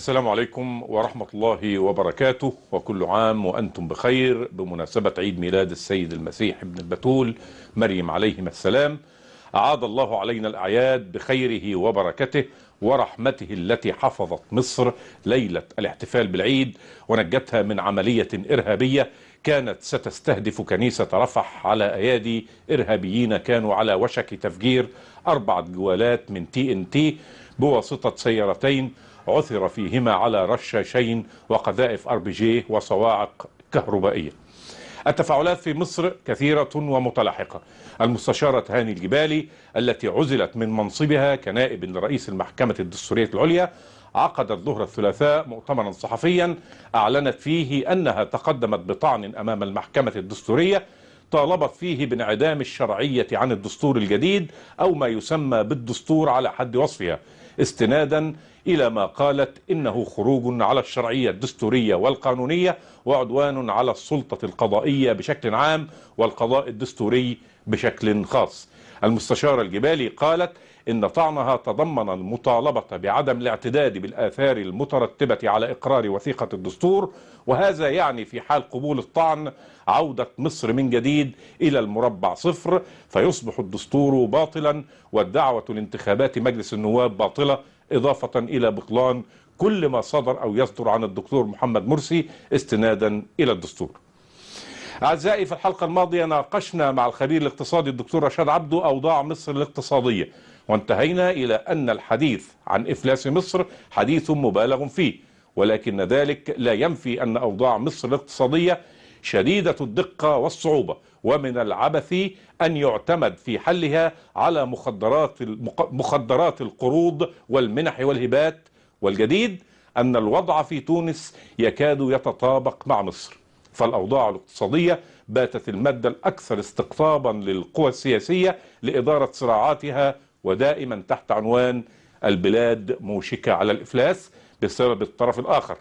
السلام عليكم ورحمة الله وبركاته وكل عام وأنتم بخير بمناسبة عيد ميلاد السيد المسيح ابن البتول مريم عليهما السلام أعاد الله علينا الأعياد بخيره وبركته ورحمته التي حفظت مصر ليلة الاحتفال بالعيد ونجتها من عملية إرهابية كانت ستستهدف كنيسة رفح على أيادي إرهابيين كانوا على وشك تفجير أربعة جوالات من تي ان تي بواسطة سيارتين عثر فيهما على رشاشين وقذائف ار بي جي وصواعق كهربائيه. التفاعلات في مصر كثيرة ومتلاحقة المستشارة هاني الجبالي التي عزلت من منصبها كنائب لرئيس المحكمة الدستورية العليا عقدت ظهر الثلاثاء مؤتمرا صحفيا أعلنت فيه أنها تقدمت بطعن أمام المحكمة الدستورية طالبت فيه بانعدام الشرعية عن الدستور الجديد أو ما يسمى بالدستور على حد وصفها استنادا إلى ما قالت إنه خروج على الشرعية الدستورية والقانونية وعدوان على السلطة القضائية بشكل عام والقضاء الدستوري بشكل خاص المستشارة الجبالي قالت إن طعنها تضمن المطالبة بعدم الاعتداد بالآثار المترتبة على إقرار وثيقة الدستور وهذا يعني في حال قبول الطعن عودة مصر من جديد إلى المربع صفر فيصبح الدستور باطلا والدعوة لانتخابات مجلس النواب باطلة إضافة إلى بطلان كل ما صدر أو يصدر عن الدكتور محمد مرسي استنادا إلى الدستور أعزائي في الحلقة الماضية ناقشنا مع الخبير الاقتصادي الدكتور رشاد عبده أوضاع مصر الاقتصادية وانتهينا إلى أن الحديث عن إفلاس مصر حديث مبالغ فيه ولكن ذلك لا ينفي أن أوضاع مصر الاقتصادية شديدة الدقة والصعوبة ومن العبث أن يعتمد في حلها على مخدرات مخدرات القروض والمنح والهبات والجديد أن الوضع في تونس يكاد يتطابق مع مصر فالأوضاع الاقتصادية باتت المادة الأكثر استقطابا للقوى السياسية لإدارة صراعاتها ودائما تحت عنوان البلاد موشكة على الإفلاس بسبب الطرف الآخر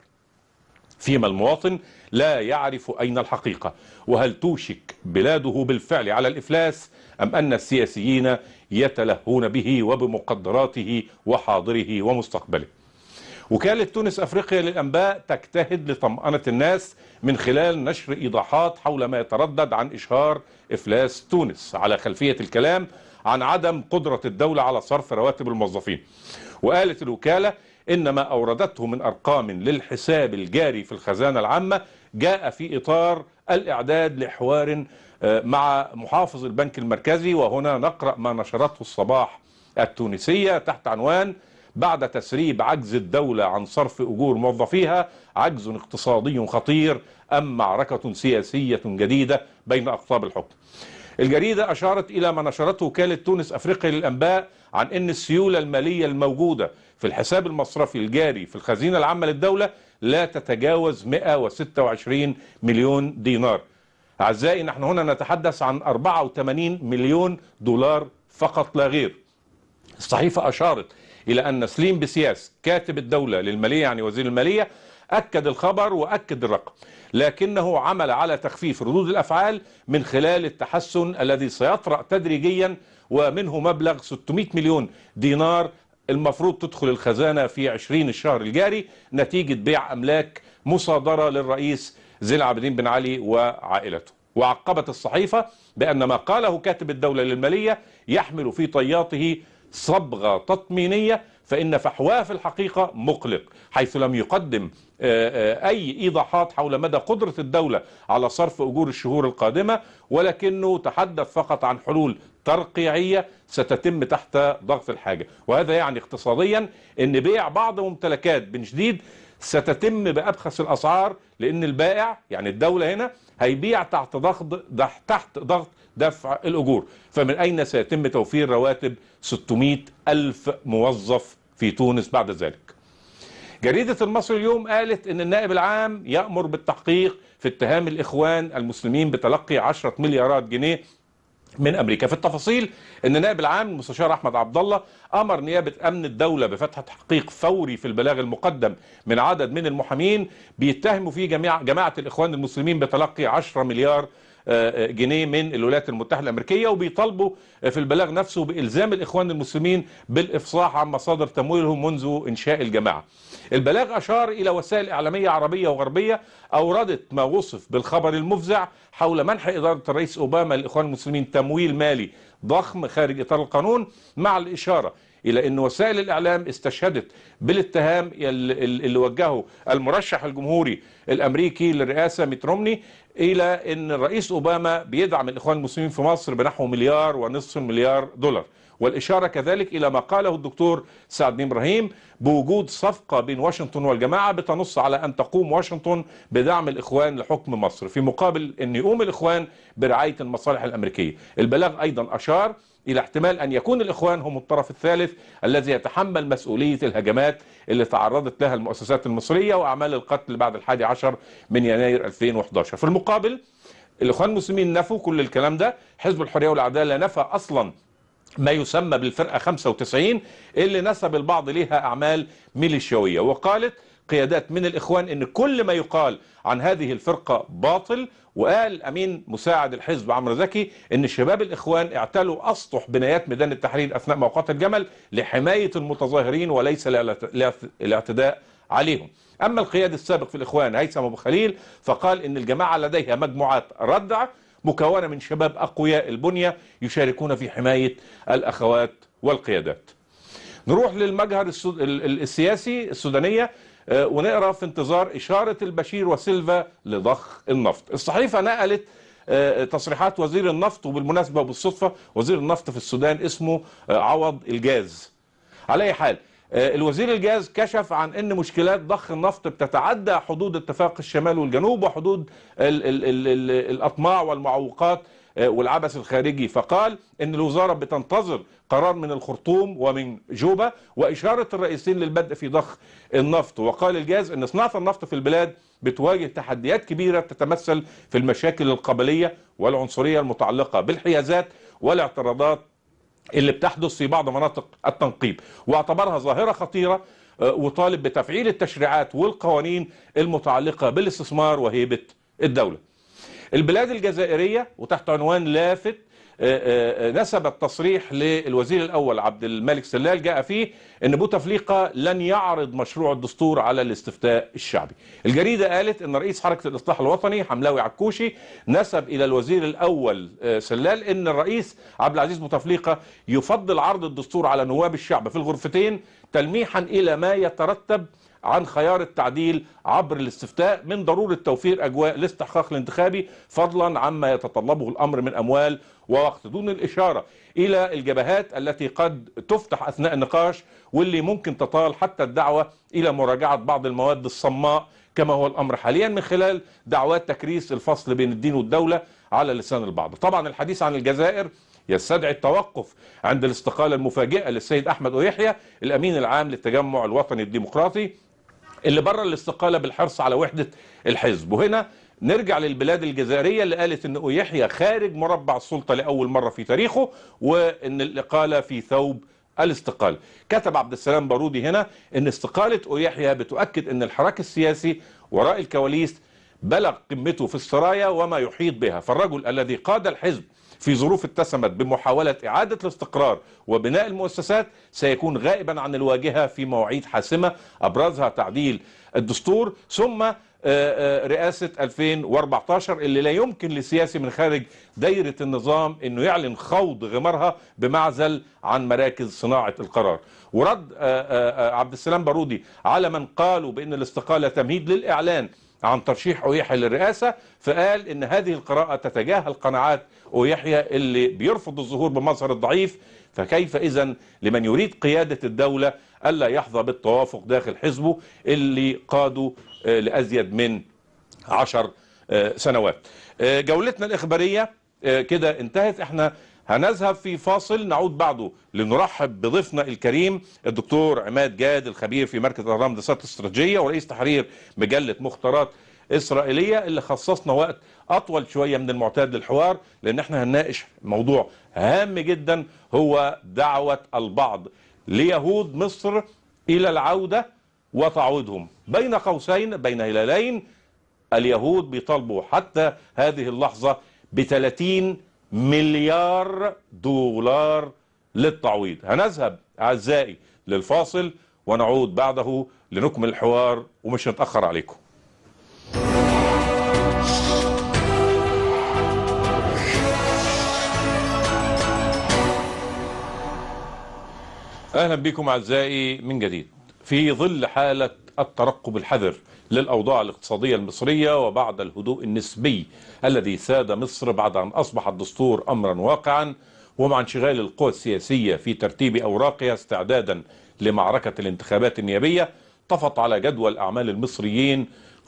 فيما المواطن لا يعرف أين الحقيقة وهل توشك بلاده بالفعل على الإفلاس أم أن السياسيين يتلهون به وبمقدراته وحاضره ومستقبله وكالة تونس أفريقيا للأنباء تجتهد لطمأنة الناس من خلال نشر إيضاحات حول ما يتردد عن إشهار إفلاس تونس على خلفية الكلام عن عدم قدرة الدولة على صرف رواتب الموظفين وقالت الوكالة إن ما أوردته من أرقام للحساب الجاري في الخزانة العامة جاء في إطار الإعداد لحوار مع محافظ البنك المركزي وهنا نقرأ ما نشرته الصباح التونسية تحت عنوان بعد تسريب عجز الدولة عن صرف أجور موظفيها عجز اقتصادي خطير أم معركة سياسية جديدة بين أقطاب الحكم الجريدة أشارت إلى ما نشرته وكالة تونس أفريقيا للأنباء عن أن السيولة المالية الموجودة في الحساب المصرفي الجاري في الخزينة العامة للدولة لا تتجاوز 126 مليون دينار أعزائي نحن هنا نتحدث عن 84 مليون دولار فقط لا غير الصحيفة أشارت إلى أن سليم بسياس كاتب الدولة للمالية يعني وزير المالية أكد الخبر وأكد الرقم لكنه عمل على تخفيف ردود الأفعال من خلال التحسن الذي سيطرأ تدريجيا ومنه مبلغ 600 مليون دينار المفروض تدخل الخزانة في 20 الشهر الجاري نتيجة بيع أملاك مصادرة للرئيس زين العابدين بن علي وعائلته وعقبت الصحيفة بأن ما قاله كاتب الدولة للمالية يحمل في طياته صبغة تطمينية فإن فحواه في الحقيقة مقلق حيث لم يقدم أي إيضاحات حول مدى قدرة الدولة على صرف أجور الشهور القادمة ولكنه تحدث فقط عن حلول ترقيعية ستتم تحت ضغط الحاجة وهذا يعني اقتصاديا أن بيع بعض ممتلكات بن جديد ستتم بأبخس الأسعار لأن البائع يعني الدولة هنا هيبيع تحت ضغط تحت ضغط دفع الأجور فمن أين سيتم توفير رواتب 600 ألف موظف في تونس بعد ذلك جريدة المصري اليوم قالت ان النائب العام يأمر بالتحقيق في اتهام الاخوان المسلمين بتلقي 10 مليارات جنيه من امريكا في التفاصيل ان النائب العام المستشار احمد عبد الله امر نيابه امن الدوله بفتح تحقيق فوري في البلاغ المقدم من عدد من المحامين بيتهموا فيه جميع جماعه الاخوان المسلمين بتلقي 10 مليار جنيه من الولايات المتحدة الأمريكية وبيطالبوا في البلاغ نفسه بإلزام الإخوان المسلمين بالإفصاح عن مصادر تمويلهم منذ إنشاء الجماعة البلاغ أشار إلى وسائل إعلامية عربية وغربية أوردت ما وصف بالخبر المفزع حول منح إدارة الرئيس أوباما للإخوان المسلمين تمويل مالي ضخم خارج إطار القانون مع الإشارة الى ان وسائل الاعلام استشهدت بالاتهام اللي وجهه المرشح الجمهوري الامريكي للرئاسه ميت رومني الى ان الرئيس اوباما بيدعم الاخوان المسلمين في مصر بنحو مليار ونصف مليار دولار والإشارة كذلك إلى ما قاله الدكتور سعد بن إبراهيم بوجود صفقة بين واشنطن والجماعة بتنص على أن تقوم واشنطن بدعم الإخوان لحكم مصر في مقابل أن يقوم الإخوان برعاية المصالح الأمريكية البلاغ أيضا أشار إلى احتمال أن يكون الإخوان هم الطرف الثالث الذي يتحمل مسؤولية الهجمات اللي تعرضت لها المؤسسات المصرية وأعمال القتل بعد الحادي عشر من يناير 2011 في المقابل الإخوان المسلمين نفوا كل الكلام ده حزب الحرية والعدالة نفى أصلا ما يسمى بالفرقة 95 اللي نسب البعض لها أعمال ميليشيوية وقالت قيادات من الإخوان أن كل ما يقال عن هذه الفرقة باطل وقال أمين مساعد الحزب عمرو زكي أن شباب الإخوان اعتلوا أسطح بنايات ميدان التحرير أثناء موقات الجمل لحماية المتظاهرين وليس الاعتداء عليهم أما القيادة السابق في الإخوان هيثم أبو خليل فقال أن الجماعة لديها مجموعات ردع مكونة من شباب أقوياء البنية يشاركون في حماية الأخوات والقيادات نروح للمجهر السياسي السودانية ونقرأ في انتظار إشارة البشير وسيلفا لضخ النفط الصحيفة نقلت تصريحات وزير النفط وبالمناسبة وبالصدفة وزير النفط في السودان اسمه عوض الجاز على أي حال الوزير الجاز كشف عن ان مشكلات ضخ النفط بتتعدى حدود اتفاق الشمال والجنوب وحدود ال ال ال ال الاطماع والمعوقات والعبث الخارجي فقال ان الوزارة بتنتظر قرار من الخرطوم ومن جوبا واشارة الرئيسين للبدء في ضخ النفط وقال الجاز ان صناعة النفط في البلاد بتواجه تحديات كبيرة تتمثل في المشاكل القبلية والعنصرية المتعلقة بالحيازات والاعتراضات اللي بتحدث في بعض مناطق التنقيب واعتبرها ظاهرة خطيرة وطالب بتفعيل التشريعات والقوانين المتعلقة بالاستثمار وهيبة الدولة البلاد الجزائرية وتحت عنوان لافت نسب التصريح للوزير الأول عبد الملك سلال جاء فيه أن بوتفليقة لن يعرض مشروع الدستور على الاستفتاء الشعبي الجريدة قالت أن رئيس حركة الإصلاح الوطني حملاوي عكوشي نسب إلى الوزير الأول سلال أن الرئيس عبد العزيز بوتفليقة يفضل عرض الدستور على نواب الشعب في الغرفتين تلميحا إلى ما يترتب عن خيار التعديل عبر الاستفتاء من ضرورة توفير أجواء الاستحقاق الانتخابي فضلا عما يتطلبه الأمر من أموال ووقت دون الإشارة إلى الجبهات التي قد تفتح أثناء النقاش واللي ممكن تطال حتى الدعوة إلى مراجعة بعض المواد الصماء كما هو الأمر حاليا من خلال دعوات تكريس الفصل بين الدين والدولة على لسان البعض طبعا الحديث عن الجزائر يستدعي التوقف عند الاستقالة المفاجئة للسيد أحمد أويحيى الأمين العام للتجمع الوطني الديمقراطي اللي بره الاستقالة بالحرص على وحدة الحزب وهنا نرجع للبلاد الجزائرية اللي قالت ان يحيى خارج مربع السلطة لأول مرة في تاريخه وان الإقالة في ثوب الاستقالة كتب عبد السلام بارودي هنا ان استقالة أويحيى بتؤكد ان الحراك السياسي وراء الكواليس بلغ قمته في السرايا وما يحيط بها فالرجل الذي قاد الحزب في ظروف اتسمت بمحاولة إعادة الاستقرار وبناء المؤسسات سيكون غائبا عن الواجهة في مواعيد حاسمة أبرزها تعديل الدستور ثم رئاسة 2014 اللي لا يمكن لسياسي من خارج دايرة النظام انه يعلن خوض غمارها بمعزل عن مراكز صناعة القرار ورد عبد السلام بارودي على من قالوا بان الاستقالة تمهيد للإعلان عن ترشيح أويحيى للرئاسة فقال ان هذه القراءة تتجاهل قناعات أويحيى اللي بيرفض الظهور بمظهر الضعيف فكيف إذا لمن يريد قيادة الدولة ألا يحظى بالتوافق داخل حزبه اللي قادوا لأزيد من عشر سنوات جولتنا الإخبارية كده انتهت احنا هنذهب في فاصل نعود بعده لنرحب بضيفنا الكريم الدكتور عماد جاد الخبير في مركز الاهرام دراسات استراتيجيه ورئيس تحرير مجله مختارات اسرائيليه اللي خصصنا وقت اطول شويه من المعتاد للحوار لان احنا هنناقش موضوع هام جدا هو دعوه البعض ليهود مصر الى العوده وتعويضهم بين قوسين بين هلالين اليهود بيطالبوا حتى هذه اللحظه ب 30 مليار دولار للتعويض هنذهب أعزائي للفاصل ونعود بعده لنكمل الحوار ومش نتأخر عليكم اهلا بكم اعزائي من جديد في ظل حاله الترقب الحذر للاوضاع الاقتصاديه المصريه وبعد الهدوء النسبي الذي ساد مصر بعد ان اصبح الدستور امرا واقعا ومع انشغال القوى السياسيه في ترتيب اوراقها استعدادا لمعركه الانتخابات النيابيه طفت على جدول اعمال المصريين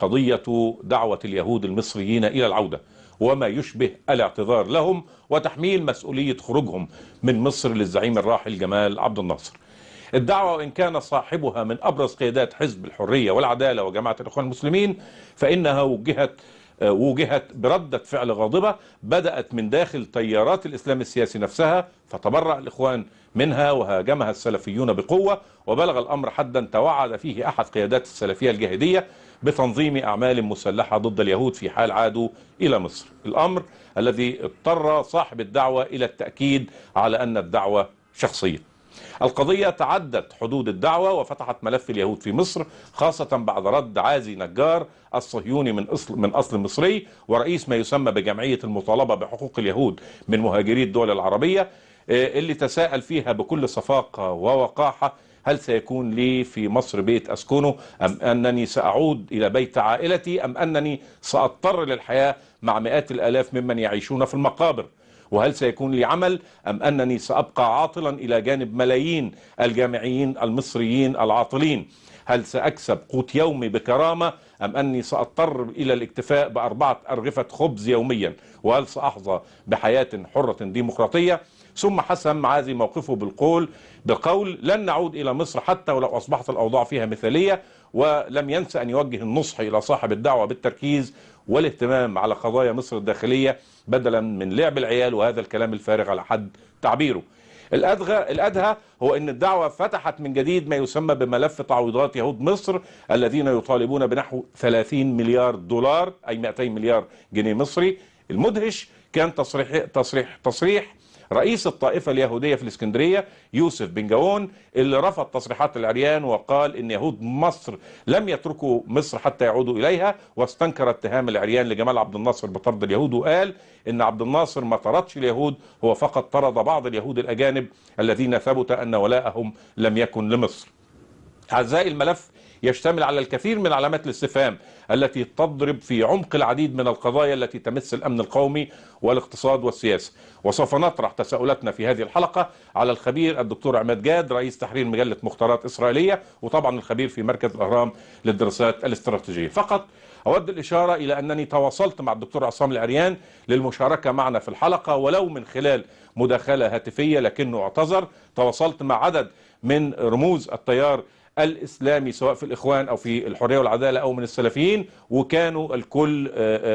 قضيه دعوه اليهود المصريين الى العوده وما يشبه الاعتذار لهم وتحميل مسؤوليه خروجهم من مصر للزعيم الراحل جمال عبد الناصر. الدعوه وان كان صاحبها من ابرز قيادات حزب الحريه والعداله وجماعه الاخوان المسلمين فانها وجهت وجهت بردة فعل غاضبة بدأت من داخل تيارات الإسلام السياسي نفسها فتبرأ الإخوان منها وهاجمها السلفيون بقوة وبلغ الأمر حدا توعد فيه أحد قيادات السلفية الجاهدية بتنظيم أعمال مسلحة ضد اليهود في حال عادوا إلى مصر الأمر الذي اضطر صاحب الدعوة إلى التأكيد على أن الدعوة شخصية القضية تعدت حدود الدعوة وفتحت ملف اليهود في مصر خاصة بعد رد عازي نجار الصهيوني من أصل, من أصل مصري ورئيس ما يسمى بجمعية المطالبة بحقوق اليهود من مهاجري الدول العربية اللي تساءل فيها بكل صفاقة ووقاحة هل سيكون لي في مصر بيت أسكنه أم أنني سأعود إلى بيت عائلتي أم أنني سأضطر للحياة مع مئات الآلاف ممن يعيشون في المقابر وهل سيكون لي عمل أم أنني سأبقى عاطلا إلى جانب ملايين الجامعيين المصريين العاطلين هل سأكسب قوت يومي بكرامة أم أني سأضطر إلى الاكتفاء بأربعة أرغفة خبز يوميا وهل سأحظى بحياة حرة ديمقراطية ثم حسم معازي موقفه بالقول بقول لن نعود إلى مصر حتى ولو أصبحت الأوضاع فيها مثالية ولم ينسى أن يوجه النصح إلى صاحب الدعوة بالتركيز والاهتمام على قضايا مصر الداخلية بدلا من لعب العيال وهذا الكلام الفارغ على حد تعبيره الأدغى الأدهى هو أن الدعوة فتحت من جديد ما يسمى بملف تعويضات يهود مصر الذين يطالبون بنحو 30 مليار دولار أي 200 مليار جنيه مصري المدهش كان تصريح تصريح تصريح رئيس الطائفة اليهودية في الإسكندرية يوسف بن جاون اللي رفض تصريحات العريان وقال إن يهود مصر لم يتركوا مصر حتى يعودوا إليها واستنكر اتهام العريان لجمال عبد الناصر بطرد اليهود وقال إن عبد الناصر ما طردش اليهود هو فقط طرد بعض اليهود الأجانب الذين ثبت أن ولاءهم لم يكن لمصر أعزائي الملف يشتمل على الكثير من علامات الاستفهام التي تضرب في عمق العديد من القضايا التي تمس الامن القومي والاقتصاد والسياسه وسوف نطرح تساؤلاتنا في هذه الحلقه على الخبير الدكتور عماد جاد رئيس تحرير مجله مختارات اسرائيليه وطبعا الخبير في مركز الاهرام للدراسات الاستراتيجيه فقط أود الإشارة إلى أنني تواصلت مع الدكتور عصام العريان للمشاركة معنا في الحلقة ولو من خلال مداخلة هاتفية لكنه اعتذر تواصلت مع عدد من رموز التيار الاسلامي سواء في الاخوان او في الحريه والعداله او من السلفيين وكانوا الكل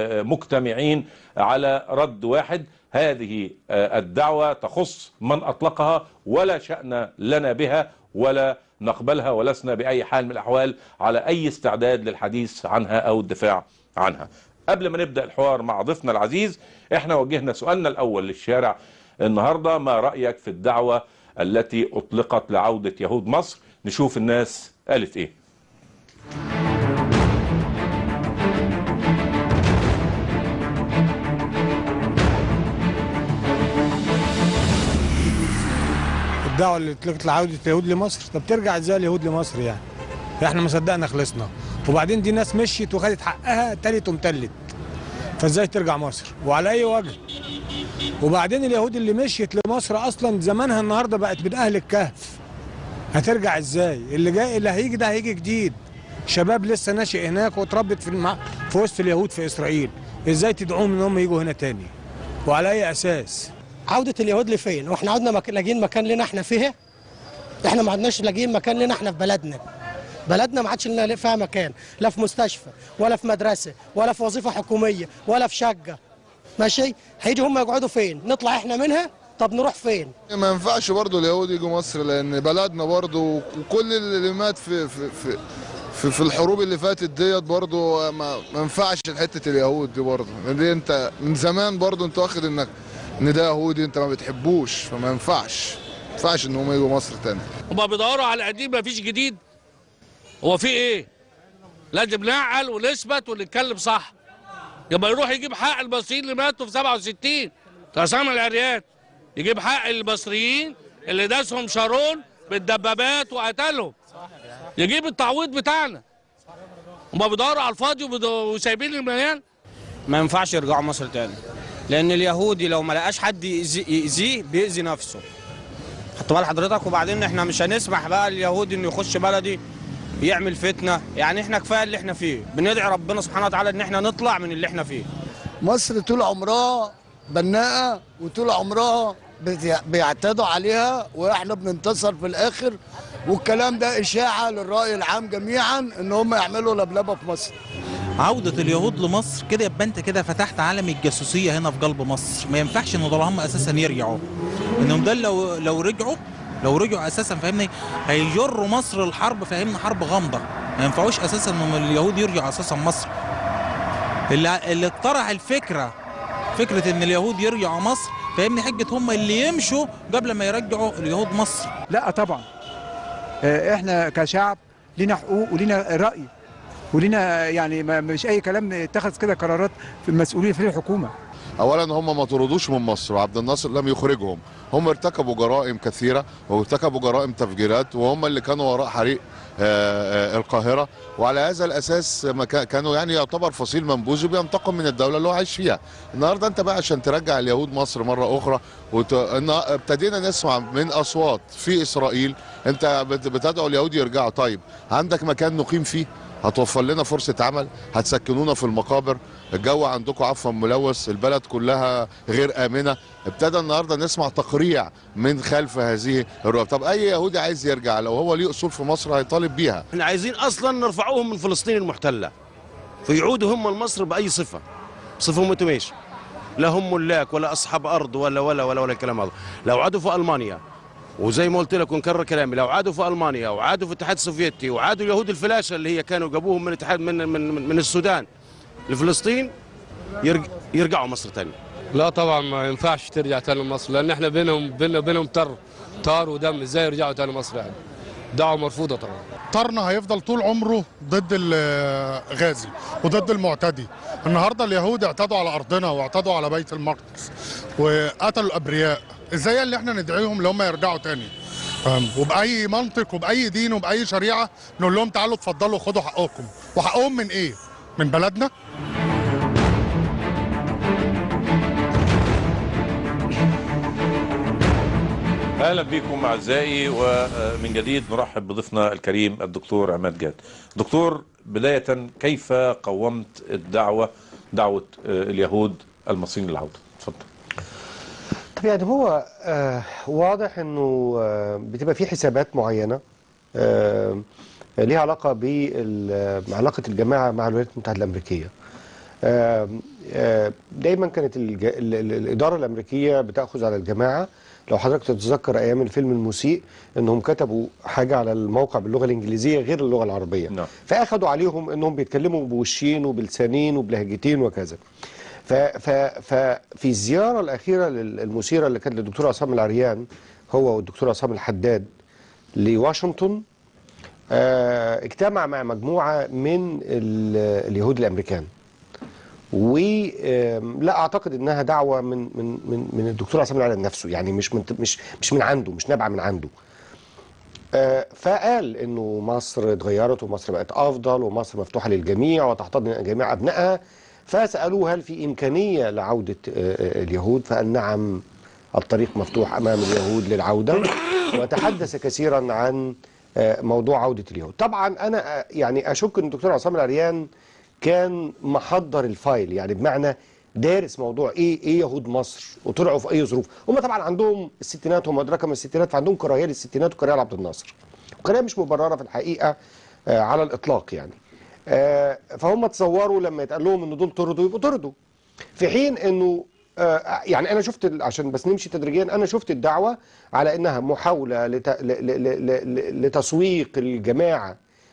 مجتمعين على رد واحد هذه الدعوه تخص من اطلقها ولا شان لنا بها ولا نقبلها ولسنا باي حال من الاحوال على اي استعداد للحديث عنها او الدفاع عنها. قبل ما نبدا الحوار مع ضيفنا العزيز احنا وجهنا سؤالنا الاول للشارع النهارده ما رايك في الدعوه التي اطلقت لعوده يهود مصر نشوف الناس قالت ايه الدعوه اللي اطلقت لعوده اليهود لمصر طب ترجع ازاي اليهود لمصر يعني احنا ما صدقنا خلصنا وبعدين دي ناس مشيت وخدت حقها تلت ومتلت فازاي ترجع مصر وعلى اي وجه وبعدين اليهود اللي مشيت لمصر اصلا زمانها النهارده بقت من اهل الكهف هترجع ازاي اللي جاي اللي هيجي ده هيجي جديد شباب لسه ناشئ هناك واتربت في المع... في وسط اليهود في اسرائيل ازاي تدعوهم ان هم يجوا هنا تاني وعلى اي اساس عودة اليهود لفين؟ واحنا عدنا مك... لاقيين مكان لنا احنا فيها؟ احنا ما عدناش لاقيين مكان لنا احنا في بلدنا. بلدنا ما عادش لنا فيها مكان، لا في مستشفى، ولا في مدرسة، ولا في وظيفة حكومية، ولا في شقة. ماشي؟ هيجوا هم يقعدوا فين؟ نطلع احنا منها؟ طب نروح فين؟ ما ينفعش برضه اليهود يجوا مصر لان بلدنا برضه وكل اللي مات في في في في, في الحروب اللي فاتت ديت برضو ما, ما ينفعش حته اليهود دي برضو دي انت من زمان برضو انت واخد انك ان ده يهودي انت ما بتحبوش فما ينفعش ما ينفعش ان هم يجوا مصر تاني هما بيدوروا على القديم مفيش جديد هو في ايه لازم نعقل ونثبت ونتكلم صح يبقى يروح يجيب حق المصريين اللي ماتوا في 67 عصام العريان يجيب حق المصريين اللي داسهم شارون بالدبابات وقتلهم يجيب التعويض بتاعنا هما بيدوروا على الفاضي وبيد- وسايبين المليان ما ينفعش يرجعوا مصر تاني لان اليهودي لو ما لقاش حد يأذي- يأذيه بيأذي نفسه خدت بال حضرتك وبعدين احنا مش هنسمح بقى اليهودي انه يخش بلدي يعمل فتنه يعني احنا كفايه اللي احنا فيه بندعي ربنا سبحانه وتعالى ان احنا نطلع من اللي احنا فيه مصر طول عمرها بناءة وطول عمرها بت- بيعتادوا عليها واحنا بننتصر في الاخر والكلام ده اشاعه للراي العام جميعا ان هم يعملوا لبلبه في مصر عودة اليهود لمصر كده يبقى انت كده فتحت عالم الجاسوسية هنا في قلب مصر ما ينفعش ان دول هم اساسا يرجعوا انهم دول لو لو رجعوا لو رجعوا اساسا فاهمني هيجروا مصر الحرب فاهمني حرب غامضة ما ينفعوش اساسا انهم اليهود يرجعوا اساسا مصر اللي اللي اقترح الفكرة فكرة ان اليهود يرجعوا مصر فاهمني حجة هم اللي يمشوا قبل ما يرجعوا اليهود مصر لا طبعا آه، احنا كشعب لينا حقوق ولينا رأي ولينا يعني ما مش اي كلام اتخذ كده قرارات في المسؤولين في الحكومه اولا هم ما طردوش من مصر وعبد الناصر لم يخرجهم هم ارتكبوا جرائم كثيره وارتكبوا جرائم تفجيرات وهم اللي كانوا وراء حريق آه، آه، القاهره وعلى هذا الاساس ما كا- كانوا يعني يعتبر فصيل منبوذ وبينتقم من الدوله اللي هو عايش فيها النهارده انت بقى عشان ترجع اليهود مصر مره اخرى وت... إن- ابتدينا نسمع من اصوات في اسرائيل انت بت- بتدعو اليهود يرجعوا طيب عندك مكان نقيم فيه هتوفر لنا فرصة عمل هتسكنونا في المقابر الجو عندكم عفوا ملوث البلد كلها غير آمنة ابتدى النهاردة نسمع تقريع من خلف هذه الرؤى طب أي يهودي عايز يرجع لو هو ليه أصول في مصر هيطالب بيها احنا عايزين اصلا نرفعوهم من فلسطين المحتله فيعودوا هم لمصر باي صفه صفه متماشي لا هم ملاك ولا اصحاب ارض ولا ولا ولا ولا الكلام هذا لو عادوا في المانيا وزي ما قلت لك ونكرر كلامي لو عادوا في المانيا وعادوا في الاتحاد السوفيتي وعادوا اليهود الفلاشه اللي هي كانوا جابوهم من الاتحاد من من من, من السودان لفلسطين يرج يرجعوا مصر تاني لا طبعا ما ينفعش ترجع تاني مصر لان احنا بينهم بيننا بينهم تر طار ودم ازاي يرجعوا تاني مصر يعني دعوه مرفوضه طبعا طرنا هيفضل طول عمره ضد الغازي وضد المعتدي النهارده اليهود اعتدوا على ارضنا واعتدوا على بيت المقدس وقتلوا الابرياء ازاي اللي احنا ندعيهم اللي هم يرجعوا تاني فاهم؟ وباي منطق وباي دين وباي شريعه نقول لهم تعالوا اتفضلوا خدوا حقكم وحقهم من ايه من بلدنا اهلا بكم اعزائي ومن جديد نرحب بضيفنا الكريم الدكتور عماد جاد. دكتور بدايه كيف قومت الدعوه دعوه اليهود المصريين للعوده؟ اتفضل. طب يعني هو آه واضح انه آه بتبقى في حسابات معينه آه ليها علاقه بعلاقه الجماعه مع الولايات المتحده الامريكيه. آه آه دايما كانت الج... ال... ال... الاداره الامريكيه بتاخذ على الجماعه لو حضرتك تتذكر ايام الفيلم المسيء انهم كتبوا حاجه على الموقع باللغه الانجليزيه غير اللغه العربيه نعم. فاخذوا عليهم انهم بيتكلموا بوشين وبلسانين وبلهجتين وكذا ف ف ففي الزياره الاخيره لل- المثيره اللي كانت للدكتور عصام العريان هو والدكتور عصام الحداد لواشنطن آه، اجتمع مع مجموعه من ال- اليهود الامريكان ولا اعتقد انها دعوه من من من من الدكتور عصام العريان نفسه يعني مش من مش مش من عنده مش نابعه من عنده آه، فقال انه مصر اتغيرت ومصر بقت افضل ومصر مفتوحه للجميع وتحتضن جميع ابنائها فسالوه هل في امكانيه لعوده آه، آه، اليهود فقال نعم الطريق مفتوح امام اليهود للعوده وتحدث كثيرا عن آه، موضوع عوده اليهود طبعا انا آه، يعني اشك ان الدكتور عصام العريان كان محضر الفايل يعني بمعنى دارس موضوع ايه ايه يهود مصر وطلعوا في اي ظروف هم طبعا عندهم الستينات هم ادراك من الستينات فعندهم كراهيه للستينات وكراهيه لعبد الناصر وكراهيه مش مبرره في الحقيقه آه على الاطلاق يعني آه فهم تصوروا لما يتقال لهم ان دول طردوا يبقوا طردوا في حين انه آه يعني انا شفت ال- عشان بس نمشي تدريجيا انا شفت الدعوه على انها محاوله لت... ل... ل... ل... ل... لتسويق الجماعه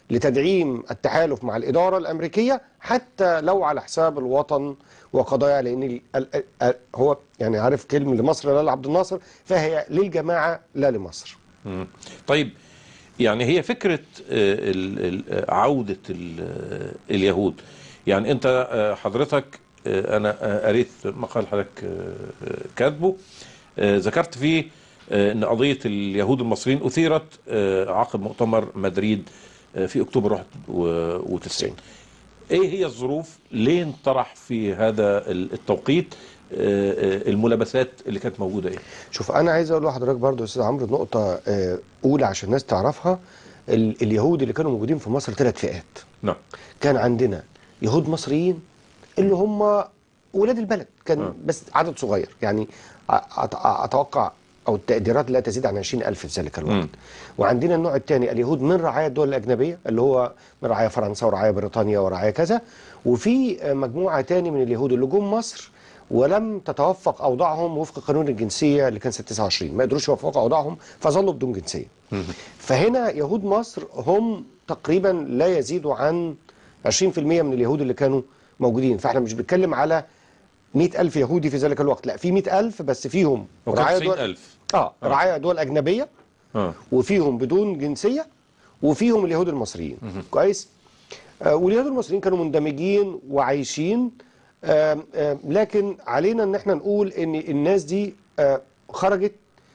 لتدعيم التحالف مع الإدارة الأمريكية حتى لو على حساب الوطن وقضايا لأن ال- ال- ال- هو يعني عارف كلمة لمصر لا لعبد الناصر فهي للجماعة لا لمصر مم. طيب يعني هي فكرة آه، ال- ال- عودة ال- آه، اليهود يعني أنت آه، حضرتك آه، أنا آه، قريت مقال حضرتك آه، آه، كاتبه آه، ذكرت فيه آه، أن قضية اليهود المصريين أثيرت آه، عقب مؤتمر مدريد آه، في أكتوبر 91 إيه هي الظروف ليه انطرح في هذا التوقيت آه، آه، الملابسات اللي كانت موجودة إيه شوف انا عايز اقول لحضرتك برضو يا استاذ عمرو نقطه آه، اولى عشان الناس تعرفها ال- اليهود اللي كانوا موجودين في مصر ثلاث فئات نعم كان عندنا يهود مصريين اللي هم ولاد البلد كان بس عدد صغير يعني أ- أت- اتوقع او التقديرات لا تزيد عن 20000 في ذلك الوقت وعندنا النوع الثاني اليهود من رعايا الدول الاجنبيه اللي هو من رعايا فرنسا ورعايا بريطانيا ورعايا كذا وفي آه، مجموعه ثاني من اليهود اللي جم مصر ولم تتوفق اوضاعهم وفق قانون الجنسيه اللي كان سنه 29 ما قدروش يوفقوا اوضاعهم فظلوا بدون جنسيه فهنا يهود مصر هم تقريبا لا يزيدوا عن 20% من اليهود اللي كانوا موجودين فاحنا مش بنتكلم على 100000 يهودي في ذلك الوقت لا في 100000 بس فيهم وكان رعايا دول 90000 اه رعايا دول اجنبيه آه. وفيهم بدون جنسيه وفيهم اليهود المصريين كويس آه واليهود المصريين كانوا مندمجين وعايشين آه آه لكن علينا ان احنا نقول ان الناس دي آه خرجت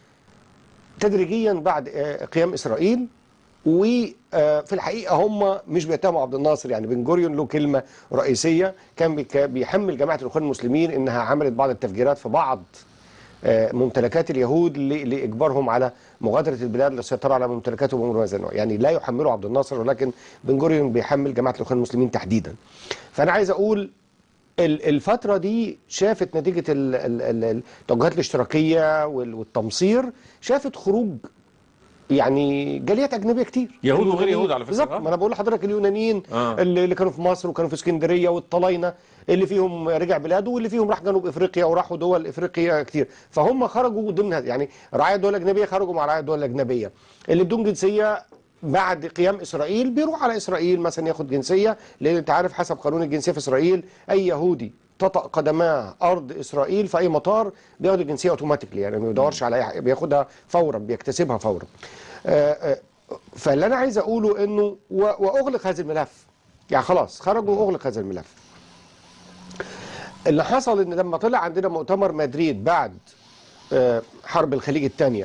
تدريجيا بعد آه قيام اسرائيل وفي الحقيقه هم مش بيتهموا عبد الناصر يعني بن جوريون له كلمه رئيسيه كان بيك- بيحمل جماعه الاخوان المسلمين انها عملت بعض التفجيرات في بعض آه، ممتلكات اليهود ل- لاجبارهم على مغادره البلاد للسيطره على ممتلكاتهم وامور من هذا النوع يعني لا يحملوا عبد الناصر ولكن بن جوريون بيحمل جماعه الاخوان المسلمين تحديدا فانا عايز اقول ال- الفترة دي شافت نتيجة ال- ال- ال- التوجهات الاشتراكية وال- والتمصير شافت خروج يعني جاليات أجنبية كتير يهود وغير اليونانيين- يهود على فكرة. بالظبط آه. ما أنا بقول لحضرتك اليونانيين آه. اللي اللي كانوا في مصر وكانوا في اسكندرية والطلاينة اللي فيهم رجع بلاده واللي فيهم راح جنوب افريقيا وراحوا دول افريقيا كتير فهم خرجوا ضمن هذا يعني رعايا الدول الاجنبيه خرجوا مع رعايا الدول الاجنبيه اللي بدون جنسيه بعد قيام اسرائيل بيروح على اسرائيل مثلا ياخد جنسيه لان انت عارف حسب قانون الجنسيه في اسرائيل اي يهودي تطأ قدماه ارض اسرائيل في اي مطار بياخد الجنسيه اوتوماتيكلي يعني ما بيدورش على اي حاجه بياخدها فورا بيكتسبها فورا آه، آه، فاللي انا عايز اقوله انه و- واغلق هذا الملف يعني خلاص خرجوا واغلق هذا الملف اللي حصل ان لما طلع عندنا مؤتمر مدريد بعد آه، حرب الخليج الثانيه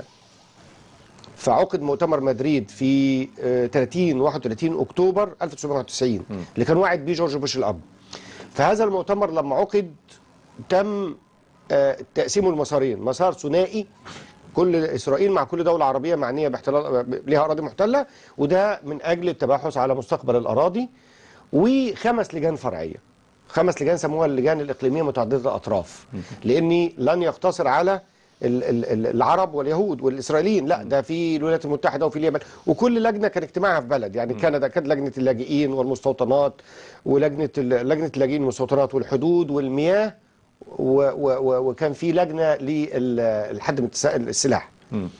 فعقد مؤتمر مدريد في آه، 30 31 اكتوبر 1991 اللي كان واعد بيه جورج بوش الاب فهذا المؤتمر لما عقد تم آه، تقسيمه لمسارين مسار ثنائي كل اسرائيل مع كل دوله عربيه معنيه باحتلال ليها اراضي محتله وده من اجل التباحث على مستقبل الاراضي وخمس لجان فرعيه خمس لجان سموها اللجان الاقليميه متعدده الاطراف لاني لن يقتصر على ال- ال- ال- العرب واليهود والاسرائيليين لا ده في الولايات المتحده وفي اليمن وكل لجنه كان اجتماعها في بلد يعني كندا كانت لجنه اللاجئين والمستوطنات ولجنه ال- لجنه اللاجئين والمستوطنات والحدود والمياه و و و وكان في لجنه للحد من التس- السلاح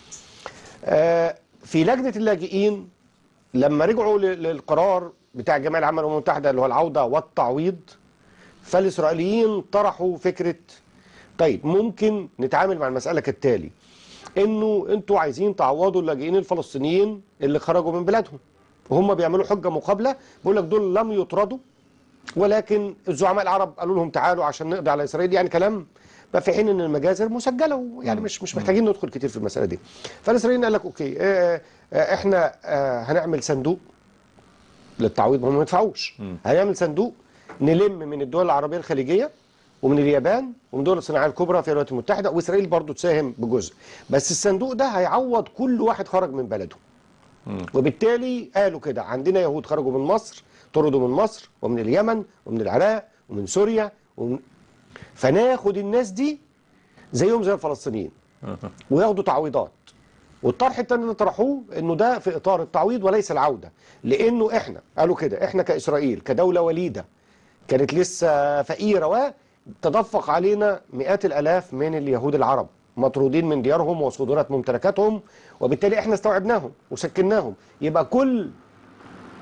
آه، في لجنه اللاجئين لما رجعوا ل- للقرار بتاع جمعيه العامه للامم المتحده اللي هو العوده والتعويض فالاسرائيليين طرحوا فكره طيب ممكن نتعامل مع المساله كالتالي انه انتوا عايزين تعوضوا اللاجئين الفلسطينيين اللي خرجوا من بلادهم وهم بيعملوا حجه مقابله بيقول لك دول لم يطردوا ولكن الزعماء العرب قالوا لهم تعالوا عشان نقضي على اسرائيل يعني كلام بقى في حين ان المجازر مسجله يعني مش مش محتاجين ندخل كتير في المساله دي فالاسرائيليين قال لك اوكي آه، آه، احنا آه، هنعمل صندوق للتعويض ما هم ما يدفعوش هنعمل صندوق نلم من الدول العربيه الخليجيه ومن اليابان ومن دول الصناعيه الكبرى في الولايات المتحده واسرائيل برضو تساهم بجزء بس الصندوق ده هيعوض كل واحد خرج من بلده وبالتالي قالوا كده عندنا يهود خرجوا من مصر طردوا من مصر ومن اليمن ومن العراق ومن سوريا ومن فناخد الناس دي زيهم زي الفلسطينيين وياخدوا تعويضات والطرح الثاني اللي طرحوه انه ده في اطار التعويض وليس العوده لانه احنا قالوا كده احنا كاسرائيل كدوله وليده كانت لسه فقيره وتدفق علينا مئات الالاف من اليهود العرب مطرودين من ديارهم وصدورات ممتلكاتهم وبالتالي احنا استوعبناهم وسكناهم يبقى كل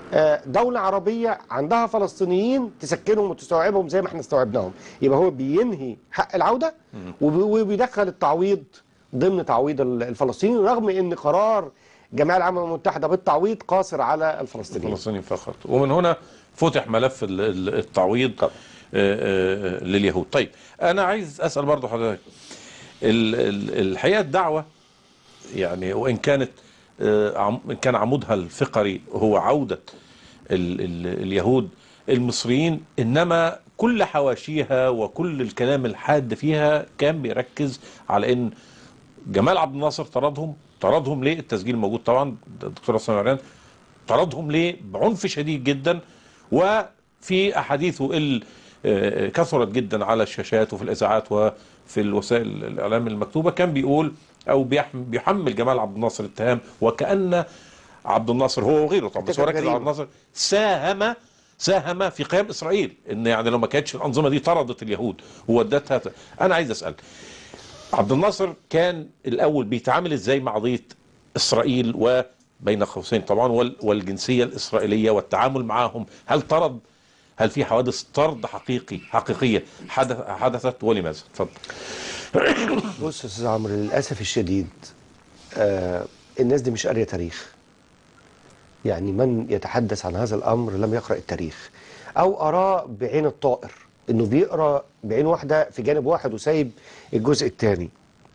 آه، دولة عربية عندها فلسطينيين تسكنهم وتستوعبهم زي ما احنا استوعبناهم يبقى هو بينهي حق العودة وبي- وبيدخل التعويض ضمن تعويض ال- الفلسطينيين رغم ان قرار جمعية العامة المتحدة بالتعويض قاصر على الفلسطينيين الفلسطينيين فقط ومن هنا فتح ملف ال- ال- التعويض آه، آه، لليهود طيب انا عايز اسال برضو حضرتك ال- ال- الحقيقه الدعوه يعني وان كانت آه، عم- كان عمودها الفقري هو عوده ال ال اليهود المصريين انما كل حواشيها وكل الكلام الحاد فيها كان بيركز على ان جمال عبد الناصر طردهم طردهم ليه التسجيل موجود طبعا الدكتور حسن عريان طردهم ليه بعنف شديد جدا وفي احاديثه اللي آه، كثرت جدا على الشاشات وفي الاذاعات وفي الوسائل الاعلام المكتوبه كان بيقول او بيحم- بيحمل جمال عبد الناصر اتهام وكان عبد الناصر هو وغيره طبعا بس هو ارتكب ركز على عبد جريمة. الناصر ساهم ساهم في قيام اسرائيل ان يعني لو ما كانتش الانظمه دي طردت اليهود وودتها انا عايز اسال عبد الناصر كان الاول بيتعامل ازاي مع قضيه اسرائيل وبين قوسين طبعا وال- والجنسيه الاسرائيليه والتعامل معهم هل طرد هل في حوادث طرد حقيقي حقيقيه حدث حدثت ولماذا؟ اتفضل بص يا استاذ عمرو للاسف الشديد آه الناس دي مش قاريه تاريخ يعني من يتحدث عن هذا الامر لم يقرا التاريخ او اراه بعين الطائر انه بيقرا بعين واحده في جانب واحد وسايب الجزء الثاني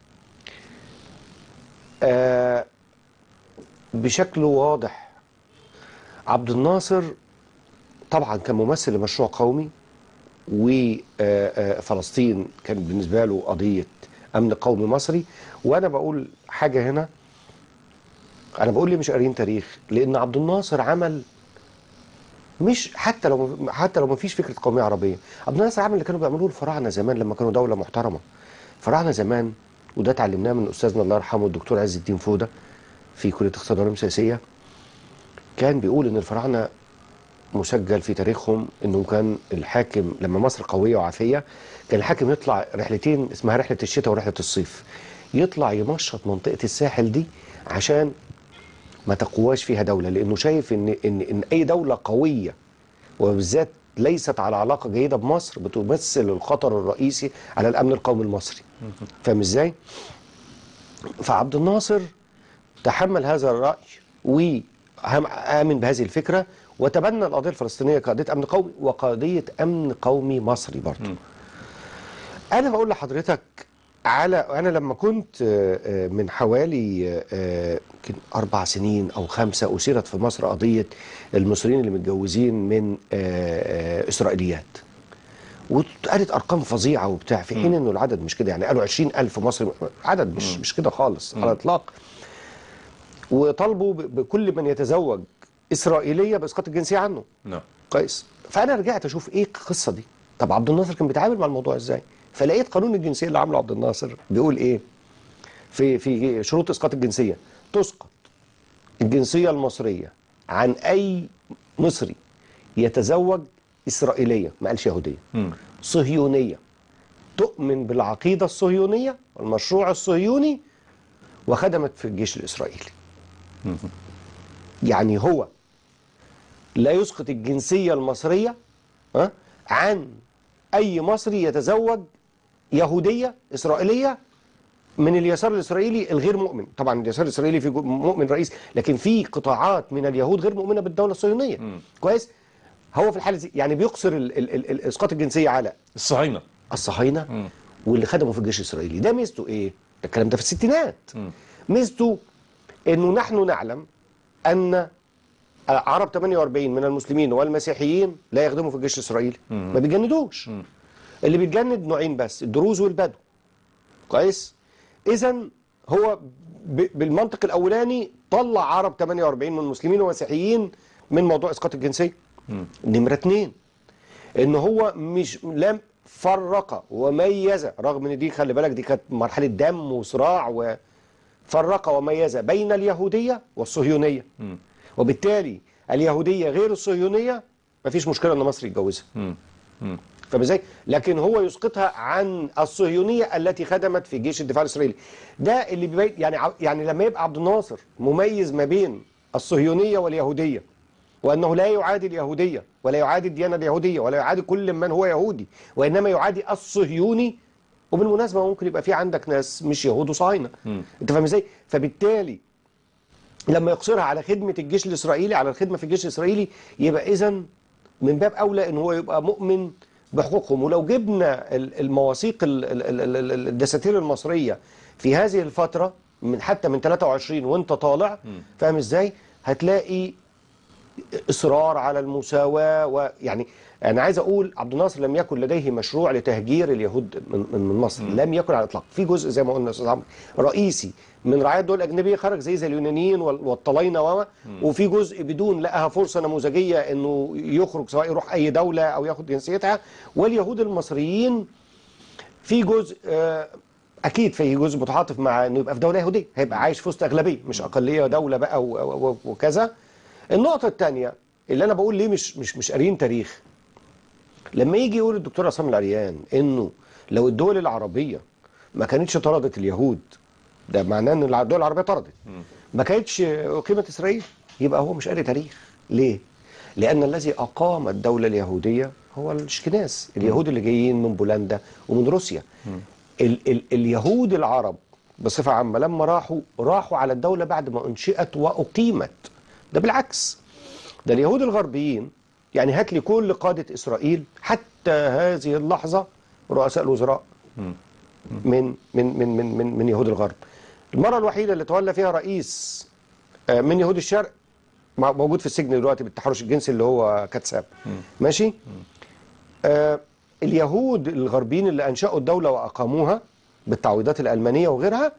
آه بشكل واضح عبد الناصر طبعا كان ممثل لمشروع قومي وفلسطين كان بالنسبة له قضية أمن قومي مصري وأنا بقول حاجة هنا أنا بقول لي مش قارين تاريخ لأن عبد الناصر عمل مش حتى لو حتى لو ما فيش فكرة قومية عربية عبد الناصر عمل اللي كانوا بيعملوه الفراعنة زمان لما كانوا دولة محترمة الفراعنة زمان وده اتعلمناه من أستاذنا الله يرحمه الدكتور عز الدين فودة في كلية اقتصاد وعلوم سياسية كان بيقول إن الفراعنة مسجل في تاريخهم انه كان الحاكم لما مصر قويه وعافيه كان الحاكم يطلع رحلتين اسمها رحله الشتاء ورحله الصيف يطلع يمشط منطقه الساحل دي عشان ما تقواش فيها دوله لانه شايف ان ان ان اي دوله قويه وبالذات ليست على علاقه جيده بمصر بتمثل الخطر الرئيسي على الامن القومي المصري فاهم ازاي؟ فعبد الناصر تحمل هذا الرأي وآمن بهذه الفكرة وتبنى القضية الفلسطينية كقضية أمن قومي وقضية أمن قومي مصري برضه أنا بقول لحضرتك على أنا لما كنت آه، آه، من حوالي آه، يمكن أربع سنين أو خمسة أثيرت في مصر قضية المصريين اللي متجوزين من آه، آه، إسرائيليات وقالت ارقام فظيعه وبتاع في حين انه العدد مش كده يعني قالوا 20000 مصري عدد مش مش كده خالص على الاطلاق وطالبوا ب- بكل من يتزوج اسرائيليه باسقاط الجنسيه عنه نعم كويس فانا رجعت اشوف ايه القصه دي طب عبد الناصر كان بيتعامل مع الموضوع ازاي فلقيت قانون الجنسيه اللي عامله عبد الناصر بيقول ايه في في شروط اسقاط الجنسيه تسقط الجنسيه المصريه عن اي مصري يتزوج اسرائيليه ما قالش يهوديه صهيونيه تؤمن بالعقيده الصهيونيه والمشروع الصهيوني وخدمت في الجيش الاسرائيلي يعني هو لا يسقط الجنسيه المصريه ها عن اي مصري يتزوج يهوديه اسرائيليه من اليسار الاسرائيلي الغير مؤمن طبعا اليسار الاسرائيلي في جو- مؤمن رئيس لكن في قطاعات من اليهود غير مؤمنه بالدوله الصهيونيه كويس هو في الحاله دي يعني بيقصر ال- ال- ال- ال- اسقاط الجنسيه على الصهاينه الصهاينه واللي خدموا في الجيش الاسرائيلي ده ميزته ايه ده الكلام ده في الستينات ميزته انه نحن نعلم ان عرب 48 من المسلمين والمسيحيين لا يخدموا في الجيش الاسرائيلي ما بيجندوش اللي بيتجند نوعين بس الدروز والبدو كويس اذا هو ب- بالمنطق الاولاني طلع عرب 48 من المسلمين والمسيحيين من موضوع اسقاط الجنسيه نمره اتنين ان هو مش لم فرق وميز رغم ان دي خلي بالك دي كانت مرحله دم وصراع وفرق وميز بين اليهوديه والصهيونيه وبالتالي اليهوديه غير الصهيونيه مفيش مشكله ان مصر يتجوزها فاهم ازاي؟ لكن هو يسقطها عن الصهيونيه التي خدمت في جيش الدفاع الاسرائيلي. ده اللي بيبين يعني ع- يعني لما يبقى عبد الناصر مميز ما بين الصهيونيه واليهوديه وانه لا يعادي اليهوديه ولا يعادي الديانه اليهوديه ولا يعادي كل من هو يهودي وانما يعادي الصهيوني وبالمناسبه ممكن يبقى في عندك ناس مش يهود وصهاينه انت فاهم ازاي فبالتالي لما يقصرها على خدمه الجيش الاسرائيلي على الخدمه في الجيش الاسرائيلي يبقى اذا من باب اولى ان هو يبقى مؤمن بحقوقهم ولو جبنا ال- المواثيق ال- ال- ال- ال- الدساتير المصريه في هذه الفتره من حتى من 23 وانت طالع فاهم ازاي هتلاقي اصرار على المساواه ويعني انا عايز اقول عبد الناصر لم يكن لديه مشروع لتهجير اليهود من من من مصر لم يكن على الاطلاق في جزء زي ما قلنا يا استاذ عمرو رئيسي من رعاية الدول الأجنبية خرج زي زي اليونانيين وال- والطلاينة وما وفي جزء بدون لقاها فرصة نموذجية إنه يخرج سواء يروح أي دولة أو ياخد جنسيتها واليهود المصريين في جزء آه، اكيد في جزء متعاطف مع انه يبقى في دوله يهوديه هيبقى عايش في وسط اغلبيه مش اقليه دوله بقى و- و- و- وكذا النقطه الثانيه اللي انا بقول ليه مش مش مش قاريين تاريخ لما يجي يقول الدكتور عصام العريان انه لو الدول العربيه ما كانتش طردت اليهود ده معناه ان الدول العربيه طردت ما كانتش قيمه اسرائيل يبقى هو مش قاري تاريخ ليه لان الذي اقام الدوله اليهوديه هو الاشكناز اليهود اللي جايين من بولندا ومن روسيا ال ال اليهود العرب بصفه عامه لما راحوا راحوا على الدوله بعد ما انشئت واقيمت ده بالعكس ده اليهود الغربيين يعني هات لي كل قاده اسرائيل حتى هذه اللحظه رؤساء الوزراء من من من من من, من يهود الغرب المره الوحيده اللي تولى فيها رئيس آه، من يهود الشرق مع- موجود في السجن دلوقتي بالتحرش الجنسي اللي هو كتساب ماشي آه اليهود الغربيين اللي انشأوا الدولة واقاموها بالتعويضات الالمانية وغيرها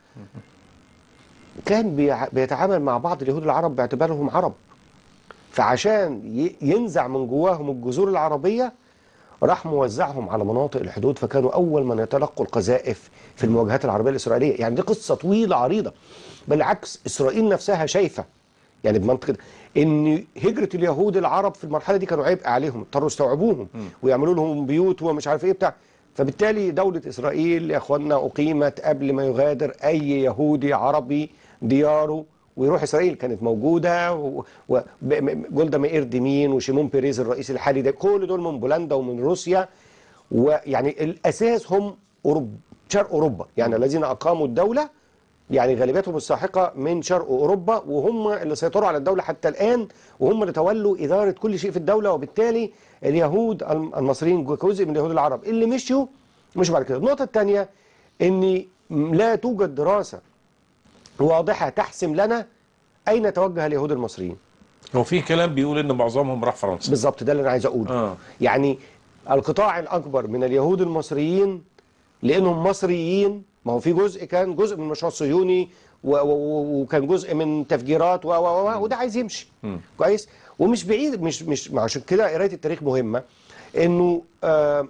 كان بيع- بيتعامل مع بعض اليهود العرب باعتبارهم عرب فعشان ي- ينزع من جواهم الجذور العربية راح موزعهم على مناطق الحدود فكانوا اول من يتلقوا القذائف في المواجهات العربيه الاسرائيليه يعني دي قصه طويله عريضه بالعكس اسرائيل نفسها شايفه يعني بمنطق كده ان هجره اليهود العرب في المرحله دي كانوا عبء عليهم اضطروا يستوعبوهم ويعملوا لهم بيوت ومش عارف ايه بتاع فبالتالي دوله اسرائيل يا اخوانا اقيمت قبل ما يغادر اي يهودي عربي دياره ويروح اسرائيل كانت موجوده و- و- ب- م- جولدا مائير دي وشيمون بيريز الرئيس الحالي ده كل دول من بولندا ومن روسيا ويعني الاساس هم أوروب شرق اوروبا يعني الذين اقاموا الدوله يعني غالبيتهم الساحقه من شرق اوروبا وهم اللي سيطروا على الدوله حتى الان وهم اللي تولوا اداره كل شيء في الدوله وبالتالي اليهود الم- المصريين جزء من اليهود العرب اللي مشوا مش بعد كده النقطه الثانيه ان لا توجد دراسه واضحه تحسم لنا اين توجه اليهود المصريين هو في كلام بيقول ان معظمهم راح فرنسا بالظبط ده اللي انا عايز اقوله آه. يعني القطاع الاكبر من اليهود المصريين لانهم مصريين ما هو في جزء كان جزء من المشروع الصهيوني و- و- و- وكان جزء من تفجيرات و و و وده عايز يمشي كويس ومش بعيد مش مش ما عشان كده قرايه التاريخ مهمه انه آه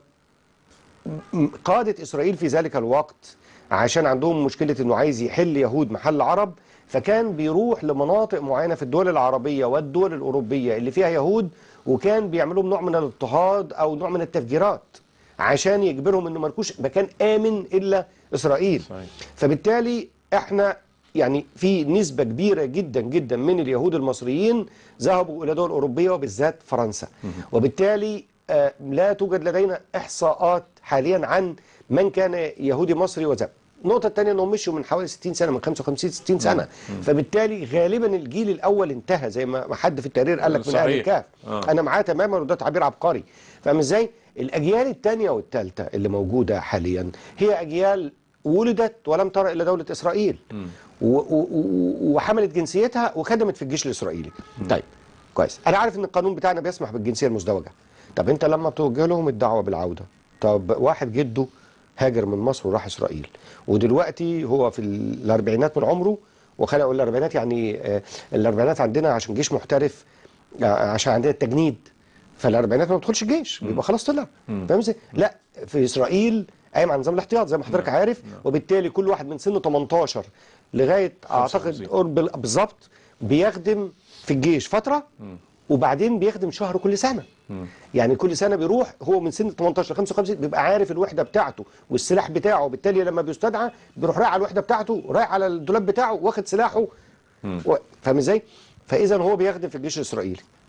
م- قادة إسرائيل في ذلك الوقت عشان عندهم مشكلة إنه عايز يحل يهود محل عرب فكان بيروح لمناطق معينة في الدول العربية والدول الأوروبية اللي فيها يهود وكان بيعمل لهم نوع من الاضطهاد أو نوع من التفجيرات عشان يجبرهم إنه ملكوش مكان آمن إلا إسرائيل صحيح. فبالتالي إحنا يعني في نسبة كبيرة جدا جدا من اليهود المصريين ذهبوا إلى دول أوروبية وبالذات فرنسا وبالتالي آه، لا توجد لدينا إحصاءات حاليا عن من كان يهودي مصري وذهب النقطة الثانية انهم مشوا من حوالي 60 سنة من 55 60 سنة فبالتالي غالبا الجيل الأول انتهى زي ما ما حد في التقرير قال لك من صحيح. أهل الكهف آه. أنا معاه تماما وده تعبير عبقري فاهم ازاي؟ الأجيال الثانية والثالثة اللي موجودة حاليا هي أجيال ولدت ولم ترى إلا دولة إسرائيل و- و- و- وحملت جنسيتها وخدمت في الجيش الإسرائيلي طيب كويس أنا عارف إن القانون بتاعنا بيسمح بالجنسية المزدوجة طب أنت لما بتوجه لهم الدعوة بالعودة طب واحد جده هاجر من مصر وراح إسرائيل ودلوقتي هو في الأربعينات من عمره وخلقوا الأربعينات يعني آه، الأربعينات عندنا عشان جيش محترف آه، عشان عندنا التجنيد فالاربعينات ما بتدخلش الجيش بيبقى خلاص طلع فاهم ازاي؟ لا في اسرائيل قايم على نظام الاحتياط زي ما حضرتك عارف وبالتالي كل واحد من سن 18 لغايه اعتقد قرب ال- بالظبط بيخدم في الجيش فتره وبعدين بيخدم شهر كل سنه يعني كل سنه بيروح هو من سن 18 ل 55 بيبقى عارف الوحده بتاعته والسلاح بتاعه وبالتالي لما بيستدعى بيروح رايح على الوحده بتاعته رايح على الدولاب بتاعه واخد سلاحه و- فاهم ازاي؟ فاذا هو بيخدم في الجيش الاسرائيلي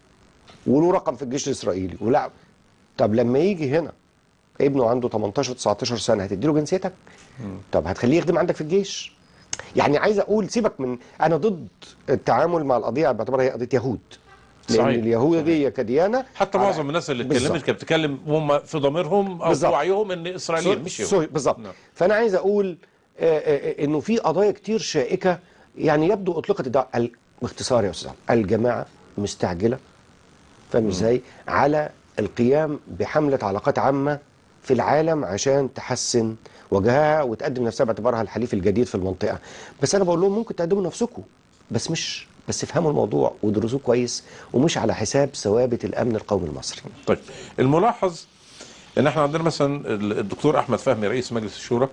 وله رقم في الجيش الاسرائيلي ولا طب لما يجي هنا ابنه عنده 18 19 سنه هتديله جنسيتك طب هتخليه يخدم عندك في الجيش يعني عايز اقول سيبك من انا ضد التعامل مع القضيه باعتبارها هي قضيه يهود لان صحيح. اليهوديه كديانه حتى معظم الناس اللي بالظبط. اتكلمت كانت بتتكلم هم في ضميرهم او في بالظبط. وعيهم ان اسرائيل مش سوري يهود بالظبط نعم. فانا عايز اقول آه، آه، انه في قضايا كتير شائكه يعني يبدو اطلقت الدعوه ال- باختصار يا استاذ عمرو، الجماعه مستعجله فاهم ازاي على القيام بحمله علاقات عامه في العالم عشان تحسن وجهها وتقدم نفسها باعتبارها الحليف الجديد في المنطقه بس انا بقول لهم ممكن تقدموا نفسكم بس مش بس افهموا الموضوع ودرسوه كويس ومش على حساب ثوابت الامن القومي المصري طيب الملاحظ ان احنا عندنا مثلا الدكتور احمد فهمي رئيس مجلس الشورى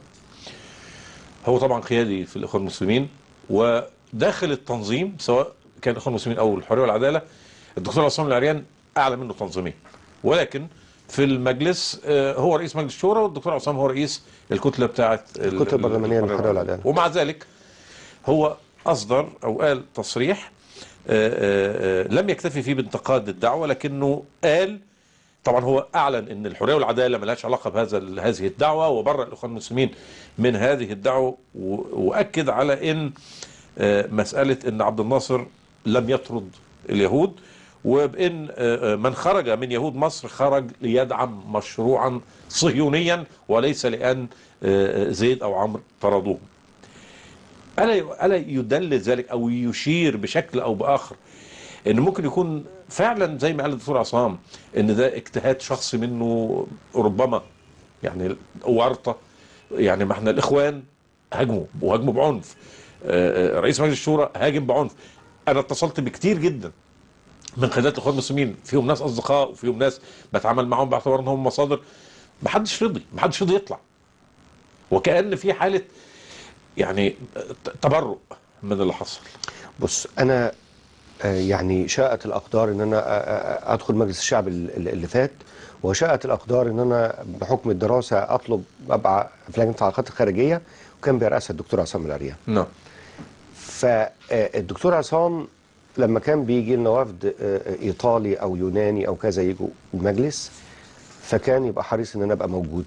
هو طبعا قيادي في الاخوان المسلمين وداخل التنظيم سواء كان الاخوان المسلمين او الحريه والعداله الدكتور عصام العريان اعلى منه تنظيميا ولكن في المجلس آه، هو رئيس مجلس الشورى والدكتور عصام هو رئيس الكتله بتاعه ال- الكتلة البرلمانية الحرية للحرية والعدالة. ومع ذلك هو اصدر او قال تصريح آه، آه، آه، لم يكتفي فيه بانتقاد الدعوه لكنه قال طبعا هو اعلن ان الحريه والعداله ملهاش علاقه بهذا هذه الدعوه وبرأ الاخوان المسلمين من هذه الدعوه و- واكد على ان آه، مساله ان عبد الناصر لم يطرد اليهود وبان آه، آه، من خرج من يهود مصر خرج ليدعم مشروعا صهيونيا وليس لان آه، آه، زيد او عمرو طردوهم ألا ألا يدلل ذلك أو يشير بشكل أو بآخر إن ممكن يكون فعلا زي ما قال الدكتور عصام إن ده اجتهاد شخصي منه ربما يعني ورطة يعني ما احنا الإخوان هاجموا وهاجموا بعنف آه، آه، رئيس مجلس الشورى هاجم بعنف أنا اتصلت بكتير جدا من قيادات الإخوان المسلمين فيهم ناس أصدقاء وفيهم ناس بتعامل معاهم باعتبار إنهم مصادر ما حدش رضي ما حدش رضي يطلع وكأن في حالة يعني تبرؤ من اللي حصل بص انا آه، يعني شاءت الاقدار ان انا آه، آه، ادخل مجلس الشعب ال- ال- اللي فات وشاءت الاقدار ان انا بحكم الدراسه اطلب ابقى في لجنه العلاقات الخارجيه وكان بيرأسها الدكتور عصام العريان نعم فالدكتور عصام لما كان بيجي لنا وفد آه، ايطالي او يوناني او كذا يجوا المجلس فكان يبقى حريص ان انا ابقى موجود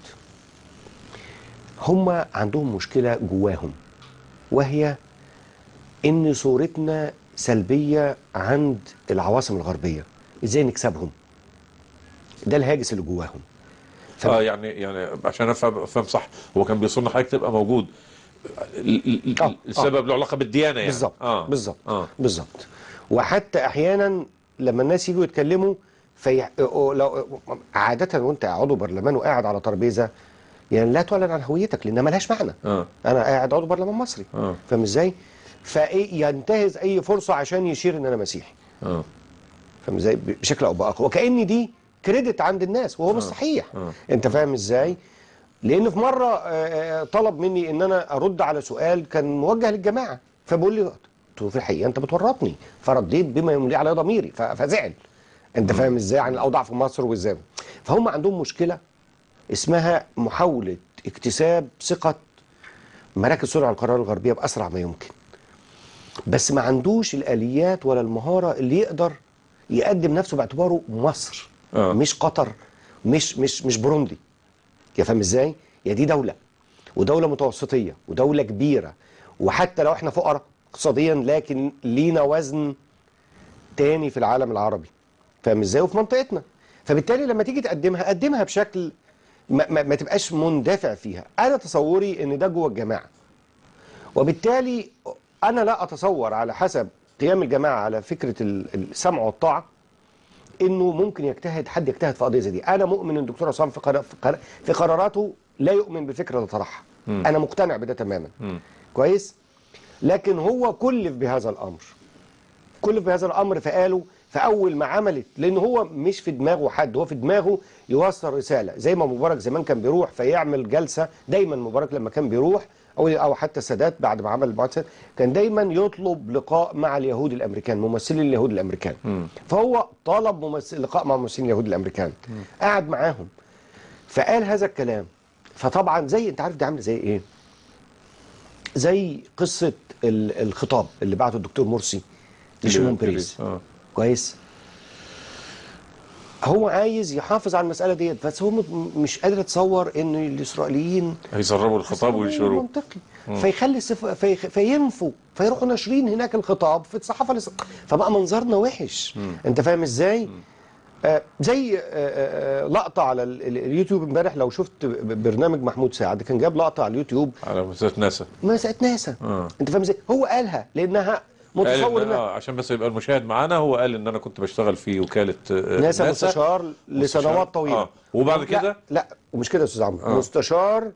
هم عندهم مشكله جواهم وهي ان صورتنا سلبيه عند العواصم الغربيه ازاي نكسبهم ده الهاجس اللي جواهم اه يعني يعني عشان افهم افهم صح هو كان بيصون حضرتك تبقى موجود ال- ال- آه، السبب له علاقه بالديانه يعني بالظبط اه بالظبط اه بالظبط وحتى احيانا لما الناس يجوا يتكلموا في لو عاده وانت عضو برلمان وقاعد على ترابيزه يعني لا تعلن عن هويتك لانها ملهاش معنى اه انا قاعد عضو برلمان مصري اه فاهم ازاي؟ فايه ينتهز اي فرصه عشان يشير ان انا مسيحي اه فاهم ازاي؟ بشكل او باخر وكان دي كريدت عند الناس وهو مش صحيح آه. انت فاهم ازاي؟ لان في مره آه، آه، طلب مني ان انا ارد على سؤال كان موجه للجماعه فبقول لي قلت له في الحقيقه انت بتورطني فرديت بما يملي على ضميري ف- فزعل انت فاهم ازاي عن الاوضاع في مصر وازاي فهم عندهم مشكله اسمها محاوله اكتساب ثقه مراكز صنع القرار الغربيه باسرع ما يمكن بس ما عندوش الاليات ولا المهاره اللي يقدر يقدم نفسه باعتباره مصر آه. مش قطر مش مش مش بوروندي يا فاهم ازاي يا دي دوله ودوله متوسطيه ودوله كبيره وحتى لو احنا فقراء اقتصاديا لكن لينا وزن تاني في العالم العربي فاهم ازاي وفي منطقتنا فبالتالي لما تيجي تقدمها قدمها بشكل ما, ما, ما تبقاش مندفع فيها انا تصوري ان ده جوه الجماعه وبالتالي انا لا اتصور على حسب قيام الجماعه على فكره ال- السمع والطاعه انه ممكن يجتهد حد يجتهد في قضيه زي دي انا مؤمن ان الدكتور عصام في, قرار في, قرار في قراراته لا يؤمن بالفكره اللي طرحها مم. انا مقتنع بده تماما مم. كويس لكن هو كلف بهذا الامر كلف بهذا الامر فقالوا فاول ما عملت لان هو مش في دماغه حد هو في دماغه يوصل رساله زي ما مبارك زمان كان بيروح فيعمل جلسه دايما مبارك لما كان بيروح او او حتى السادات بعد ما عمل البعثه كان دايما يطلب لقاء مع اليهود الامريكان ممثلي اليهود الامريكان مم. فهو طلب ممثل لقاء مع ممثلين اليهود الامريكان قعد معاهم فقال هذا الكلام فطبعا زي انت عارف دي عامله زي ايه زي قصه ال- الخطاب اللي بعته الدكتور مرسي لشيمون بيريز اه كويس هو عايز يحافظ على المساله ديت بس هو م- مش قادر يتصور ان الاسرائيليين هيسربوا الخطاب وينشروه منطقي مم. فيخلي السف... في... فينفوا فيروحوا ناشرين هناك الخطاب في الصحافه الاس... فبقى منظرنا وحش انت فاهم ازاي آه زي آه آه آه، لقطه على ال... ال- اليوتيوب امبارح لو شفت ب- برنامج محمود سعد كان جاب لقطه على اليوتيوب على مسات ناسا مسألة ناسا اه انت فاهم ازاي هو قالها لانها قال متصور إن انها آه عشان بس يبقى المشاهد معانا هو قال ان انا كنت بشتغل في وكاله آه، ناسا مستشار لسنوات طويله آه. وبعد لا- كده لا ومش كده يا استاذ عمرو آه. مستشار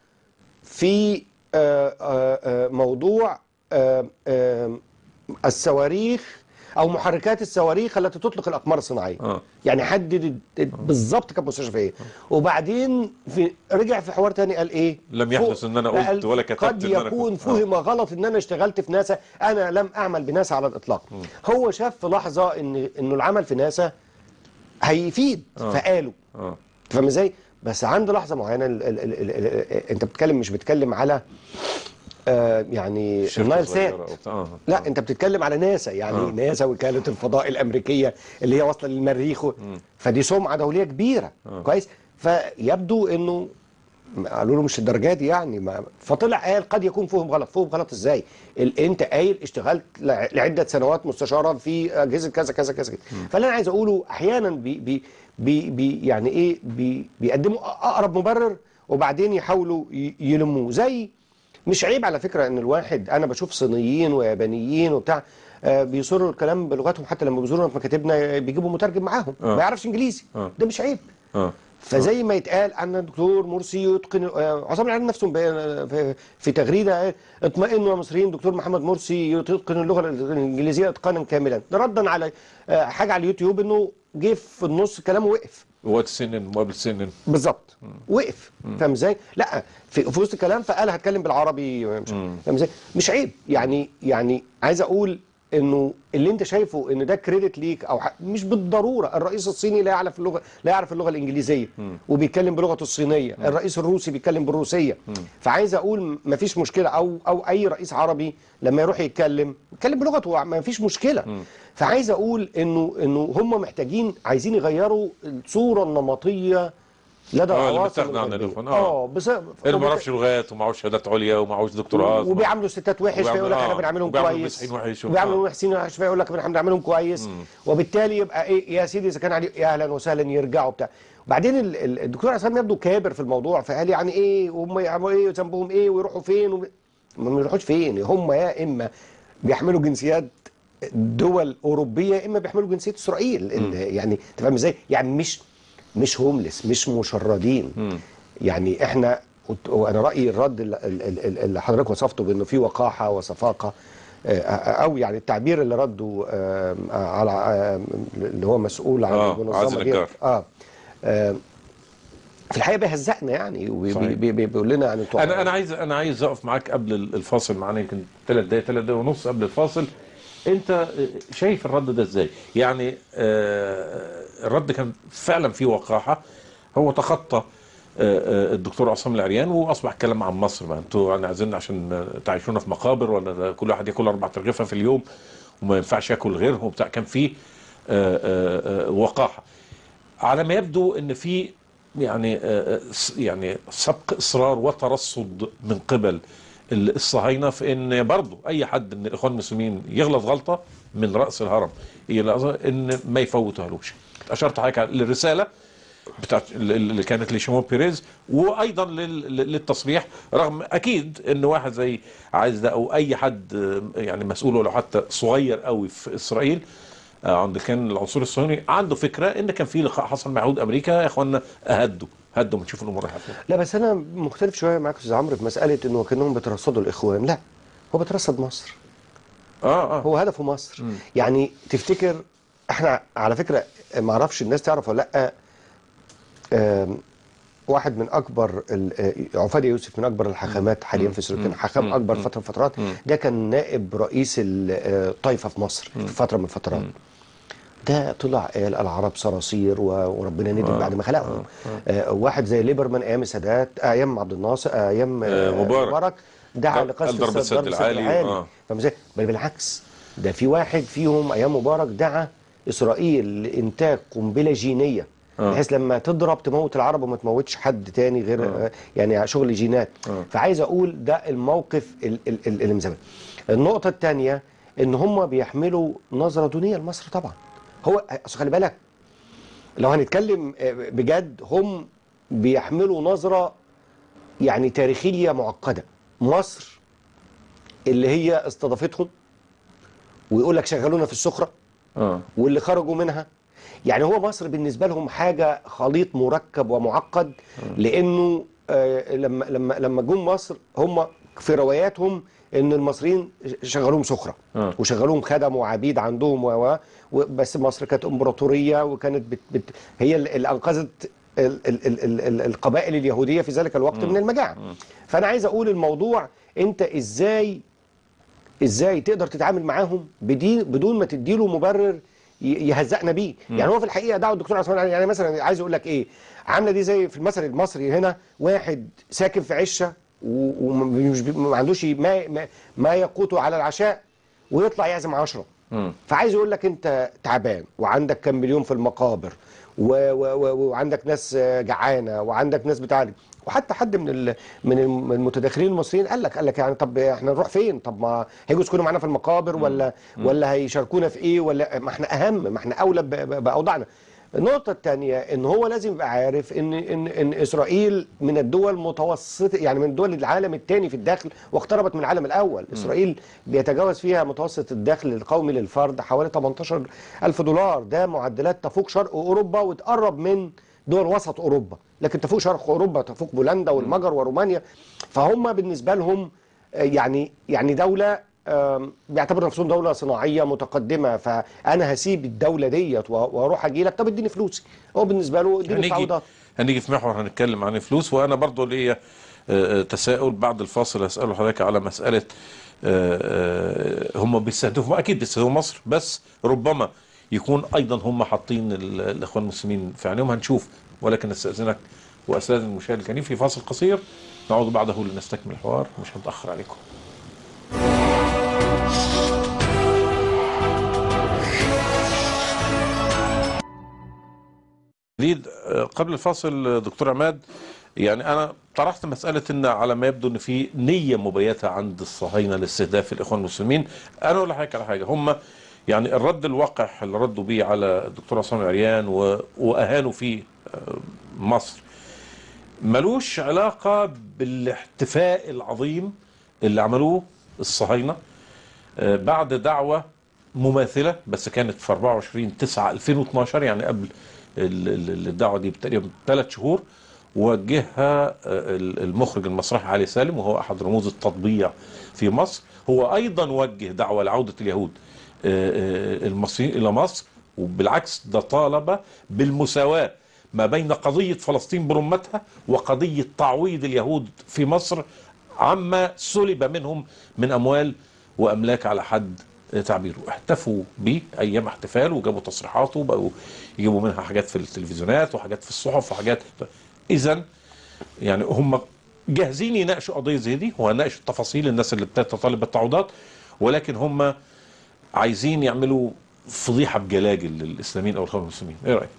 في آه، آه، آه، موضوع آه، آه، الصواريخ او محركات الصواريخ التي تطلق الاقمار الصناعيه آه. يعني حدد بالظبط كان مستشفى ايه وبعدين في رجع في حوار تاني قال ايه لم فوق- يحدث إن أنا لا، قلت قال ولا كتبت قد إن أنا يكون كنت- فهم غلط ان انا اشتغلت في ناسا انا لم اعمل بناسا على الاطلاق هو شاف في لحظه ان انه العمل في ناسا هيفيد آه. فقالوا اه أنت فاهم ازاي؟ بس عند لحظه معينه ال ال ال ال ال انت بتتكلم مش بتتكلم على آه يعني شركة النايل سات صغيرة وبتاع. آه. لا انت بتتكلم على ناسا يعني آه. ناسا وكاله الفضاء الامريكيه اللي هي واصله للمريخ و- فدي سمعه دوليه كبيره آه. كويس فيبدو انه قالوا له مش الدرجات دي يعني ما فطلع قال قد يكون فهم غلط فهم غلط ازاي ال- انت قايل اشتغلت لع- لعده سنوات مستشارا في اجهزه كذا كذا كذا فاللي انا عايز اقوله احيانا بي بي بي بي يعني ايه بي بيقدموا أ- اقرب مبرر وبعدين يحاولوا ي- يلموه زي مش عيب على فكره ان الواحد انا بشوف صينيين ويابانيين وبتاع آه، بيصروا الكلام بلغتهم حتى لما بيزورونا في مكاتبنا بيجيبوا مترجم معاهم آه. ما يعرفش انجليزي آه. ده مش عيب اه فزي ما يتقال ان الدكتور مرسي يتقن آه، عصام العلي نفسه بي- في- في تغريده قال اطمئنوا يا مصريين دكتور محمد مرسي يتقن اللغه الانجليزيه اتقانا كاملا ده ردا على آه، حاجه على اليوتيوب انه جه في النص كلامه وقف وقت سنن مقابل سنن بالظبط وقف فاهم ازاي؟ لا في, في وسط الكلام فقال هتكلم بالعربي مش فاهم ازاي؟ مش عيب يعني يعني عايز اقول انه اللي انت شايفه ان ده كريدت ليك او ح- مش بالضروره الرئيس الصيني لا يعرف اللغه لا يعرف اللغه الانجليزيه وبيتكلم بلغته الصينيه الرئيس الروسي بيتكلم بالروسيه فعايز اقول ما فيش مشكله او او اي رئيس عربي لما يروح يتكلم يتكلم بلغته ما فيش مشكله فعايز اقول انه انه هم محتاجين عايزين يغيروا الصوره النمطيه لدى اه اللي العواصم متاخده عن الغربية. الاخوان اه بسبب اللي ما يعرفش لغات ومعهوش شهادات عليا ومعهوش دكتوراه وبيعاملوا الستات وحش وبيعملوا- فيقول لك احنا آه، بنعملهم وبيعملوا كويس مسيحيين وحش وبيعملوا محسنين وحش فيقول لك احنا بنعملهم كويس وبالتالي يبقى ايه يا سيدي اذا كان عليه يا اهلا وسهلا يرجعوا بتاع بعدين ال- ال- الدكتور عصام يبدو كابر في الموضوع فقال يعني ايه وهم يعملوا ايه وذنبهم ايه ويروحوا فين وب... ما بيروحوش فين هم يا اما بيحملوا جنسيات دول اوروبيه يا اما بيحملوا جنسيه اسرائيل ال- يعني انت فاهم ازاي؟ يعني مش مش هوملس مش مشردين يعني احنا وت- وانا رايي الرد ال- ال- ال- اللي حضرتك وصفته بانه في وقاحه وصفاقه آه، او يعني التعبير اللي رده آه، على آه، اللي هو مسؤول عن آه، المنظمه عازل دي الجار. اه آه، في الحقيقه بيهزقنا يعني صحيح. وبيقول لنا يعني انتوا انا انا عايز انا عايز اقف معاك قبل الفاصل معانا يمكن ثلاث دقايق ثلاث دقايق ونص قبل الفاصل انت شايف الرد ده ازاي؟ يعني آه، الرد كان فعلا فيه وقاحه هو تخطى آه، آه، الدكتور عصام العريان واصبح كلام عن مصر بقى انتوا يعني عايزين عشان تعيشونا في مقابر ولا ده كل واحد ياكل اربع ترغيفه في اليوم وما ينفعش ياكل غيرهم وبتاع كان فيه آه، آه، آه، وقاحه على ما يبدو ان في يعني آه، س- يعني سبق اصرار وترصد من قبل ال- الصهاينه في ان برضه اي حد من الاخوان المسلمين يغلط غلطه من راس الهرم الى أصغر- ان ما يفوتهالوش اشرت حضرتك على الرساله بتاعت اللي كانت لشيمون بيريز وايضا لل- للتصريح رغم اكيد ان واحد زي عايز ده او اي حد آه، يعني مسؤول ولو حتى صغير قوي في اسرائيل آه، عند كان العنصر الصهيوني عنده فكره ان كان في لقاء حصل مع يهود امريكا يا اخوانا هدوا هدوا ما نشوف الامور رايحه فين لا بس انا مختلف شويه معاك يا استاذ عمرو في مساله انه كانهم بيترصدوا الاخوان لا هو بيترصد مصر اه اه هو هدفه مصر يعني تفتكر احنا على فكره ما اعرفش الناس تعرف ولا لا آم، واحد من اكبر ال- آه، عفادي يوسف من اكبر الحاخامات حاليا في اسرائيل كان حاخام اكبر فتره من فترات ده كان نائب رئيس ال- آه، الطائفه في مصر في فتره من الفترات ده طلع قال العرب صراصير و- وربنا ندم بعد ما خلقهم آه، واحد زي ليبرمان ايام السادات ايام عبد الناصر ايام آه، مبارك. مبارك دعا قال لقصف ضرب السد العالي، آه. فاهم ازاي؟ بل بالعكس ده في واحد فيهم ايام مبارك دعا اسرائيل لانتاج قنبله جينيه آه. بحيث لما تضرب تموت العرب وما تموتش حد تاني غير آه. آه. يعني شغل جينات آه. فعايز اقول ده الموقف ال- ال- ال- اللي مزمن النقطه الثانيه ان هم بيحملوا نظره دونيه لمصر طبعا هو اصل خلي بالك لو هنتكلم آه، بجد هم بيحملوا نظره يعني تاريخيه معقده مصر اللي هي استضافتهم ويقول لك شغلونا في السخره اه واللي خرجوا منها يعني هو مصر بالنسبه لهم حاجه خليط مركب ومعقد لانه آه، لما لما لما جم مصر هم في رواياتهم ان المصريين شغلوهم سخره آه. وشغلوهم خدم وعبيد عندهم و و- و بس مصر كانت امبراطوريه وكانت بت بت هي اللي اللي انقذت ال ال ال ال ال القبائل اليهوديه في ذلك الوقت من المجاعه فانا عايز اقول الموضوع انت ازاي ازاي تقدر تتعامل معاهم بدي بدون ما تديله مبرر ي- يهزقنا بيه يعني هو في الحقيقه دعوه الدكتور عثمان يعني مثلا عايز اقول لك ايه عامله دي زي في المثل المصري هنا واحد ساكن في عشه و- ومش بي- ما عندوش ما ما, ما يقوته على العشاء ويطلع يعزم عشرة مم. فعايز يقول لك انت تعبان وعندك كام مليون في المقابر و و و وعندك ناس آه، جعانه وعندك ناس بتعالج وحتى حد من ال من الم- المتداخلين المصريين قال لك قال لك يعني طب احنا نروح فين؟ طب ما هيجوا يسكنوا معانا في المقابر ولا ولا هيشاركونا في ايه ولا ما احنا اهم ما احنا اولى ب- ب- باوضاعنا. النقطة الثانية ان هو لازم يبقى عارف ان ان ان اسرائيل من الدول متوسطة يعني من دول العالم الثاني في الدخل واقتربت من العالم الاول، اسرائيل بيتجاوز فيها متوسط الدخل القومي للفرد حوالي 18 ألف دولار، ده معدلات تفوق شرق اوروبا وتقرب من دول وسط اوروبا، لكن تفوق شرق اوروبا تفوق بولندا والمجر ورومانيا فهم بالنسبة لهم آه، يعني يعني دولة آم، بيعتبروا نفسهم دولة صناعية متقدمة فأنا هسيب الدولة ديت و- وأروح أجي لك طب اديني فلوسي هو بالنسبة له اديني هنيجي تعويضات هنيجي في محور هنتكلم عن الفلوس وانا برضو ليا آه، آه، تساؤل بعد الفاصل هساله حضرتك على مساله آه، آه، هم بيستهدفوا اكيد بيستهدفوا مصر بس ربما يكون ايضا هم حاطين ال- الاخوان المسلمين في عينيهم هنشوف ولكن استاذنك واستاذن المشاهد الكريم في فاصل قصير نعود بعده لنستكمل الحوار مش هنتاخر عليكم جديد آه، قبل الفاصل آه، دكتور عماد يعني انا طرحت مساله ان على ما يبدو ان في نيه مبيته عند الصهاينه لاستهداف الاخوان المسلمين انا اقول لحضرتك على حاجه هم يعني الرد الوقح اللي ردوا بيه على الدكتور عصام العريان و... واهانوا فيه آه، مصر ملوش علاقه بالاحتفاء العظيم اللي عملوه الصهاينه آه، بعد دعوة مماثلة بس كانت في 24 9 2012 يعني قبل ال- ال- الدعوة دي تقريبا ثلاث شهور وجهها آه، ال- المخرج المسرحي علي سالم وهو أحد رموز التطبيع في مصر هو أيضا وجه دعوة لعودة اليهود آه، آه، المصريين إلى مصر وبالعكس ده طالب بالمساواة ما بين قضية فلسطين برمتها وقضية تعويض اليهود في مصر عما سلب منهم من أموال وأملاك على حد تعبيره احتفوا بيه أيام احتفال وجابوا تصريحاته وبقوا يجيبوا منها حاجات في التلفزيونات وحاجات في الصحف وحاجات إذا يعني هم جاهزين يناقشوا قضية زي دي وهناقش التفاصيل الناس اللي بتطالب بالتعويضات ولكن هم عايزين يعملوا فضيحة بجلاجل للإسلاميين أو الإخوان المسلمين إيه رأيك؟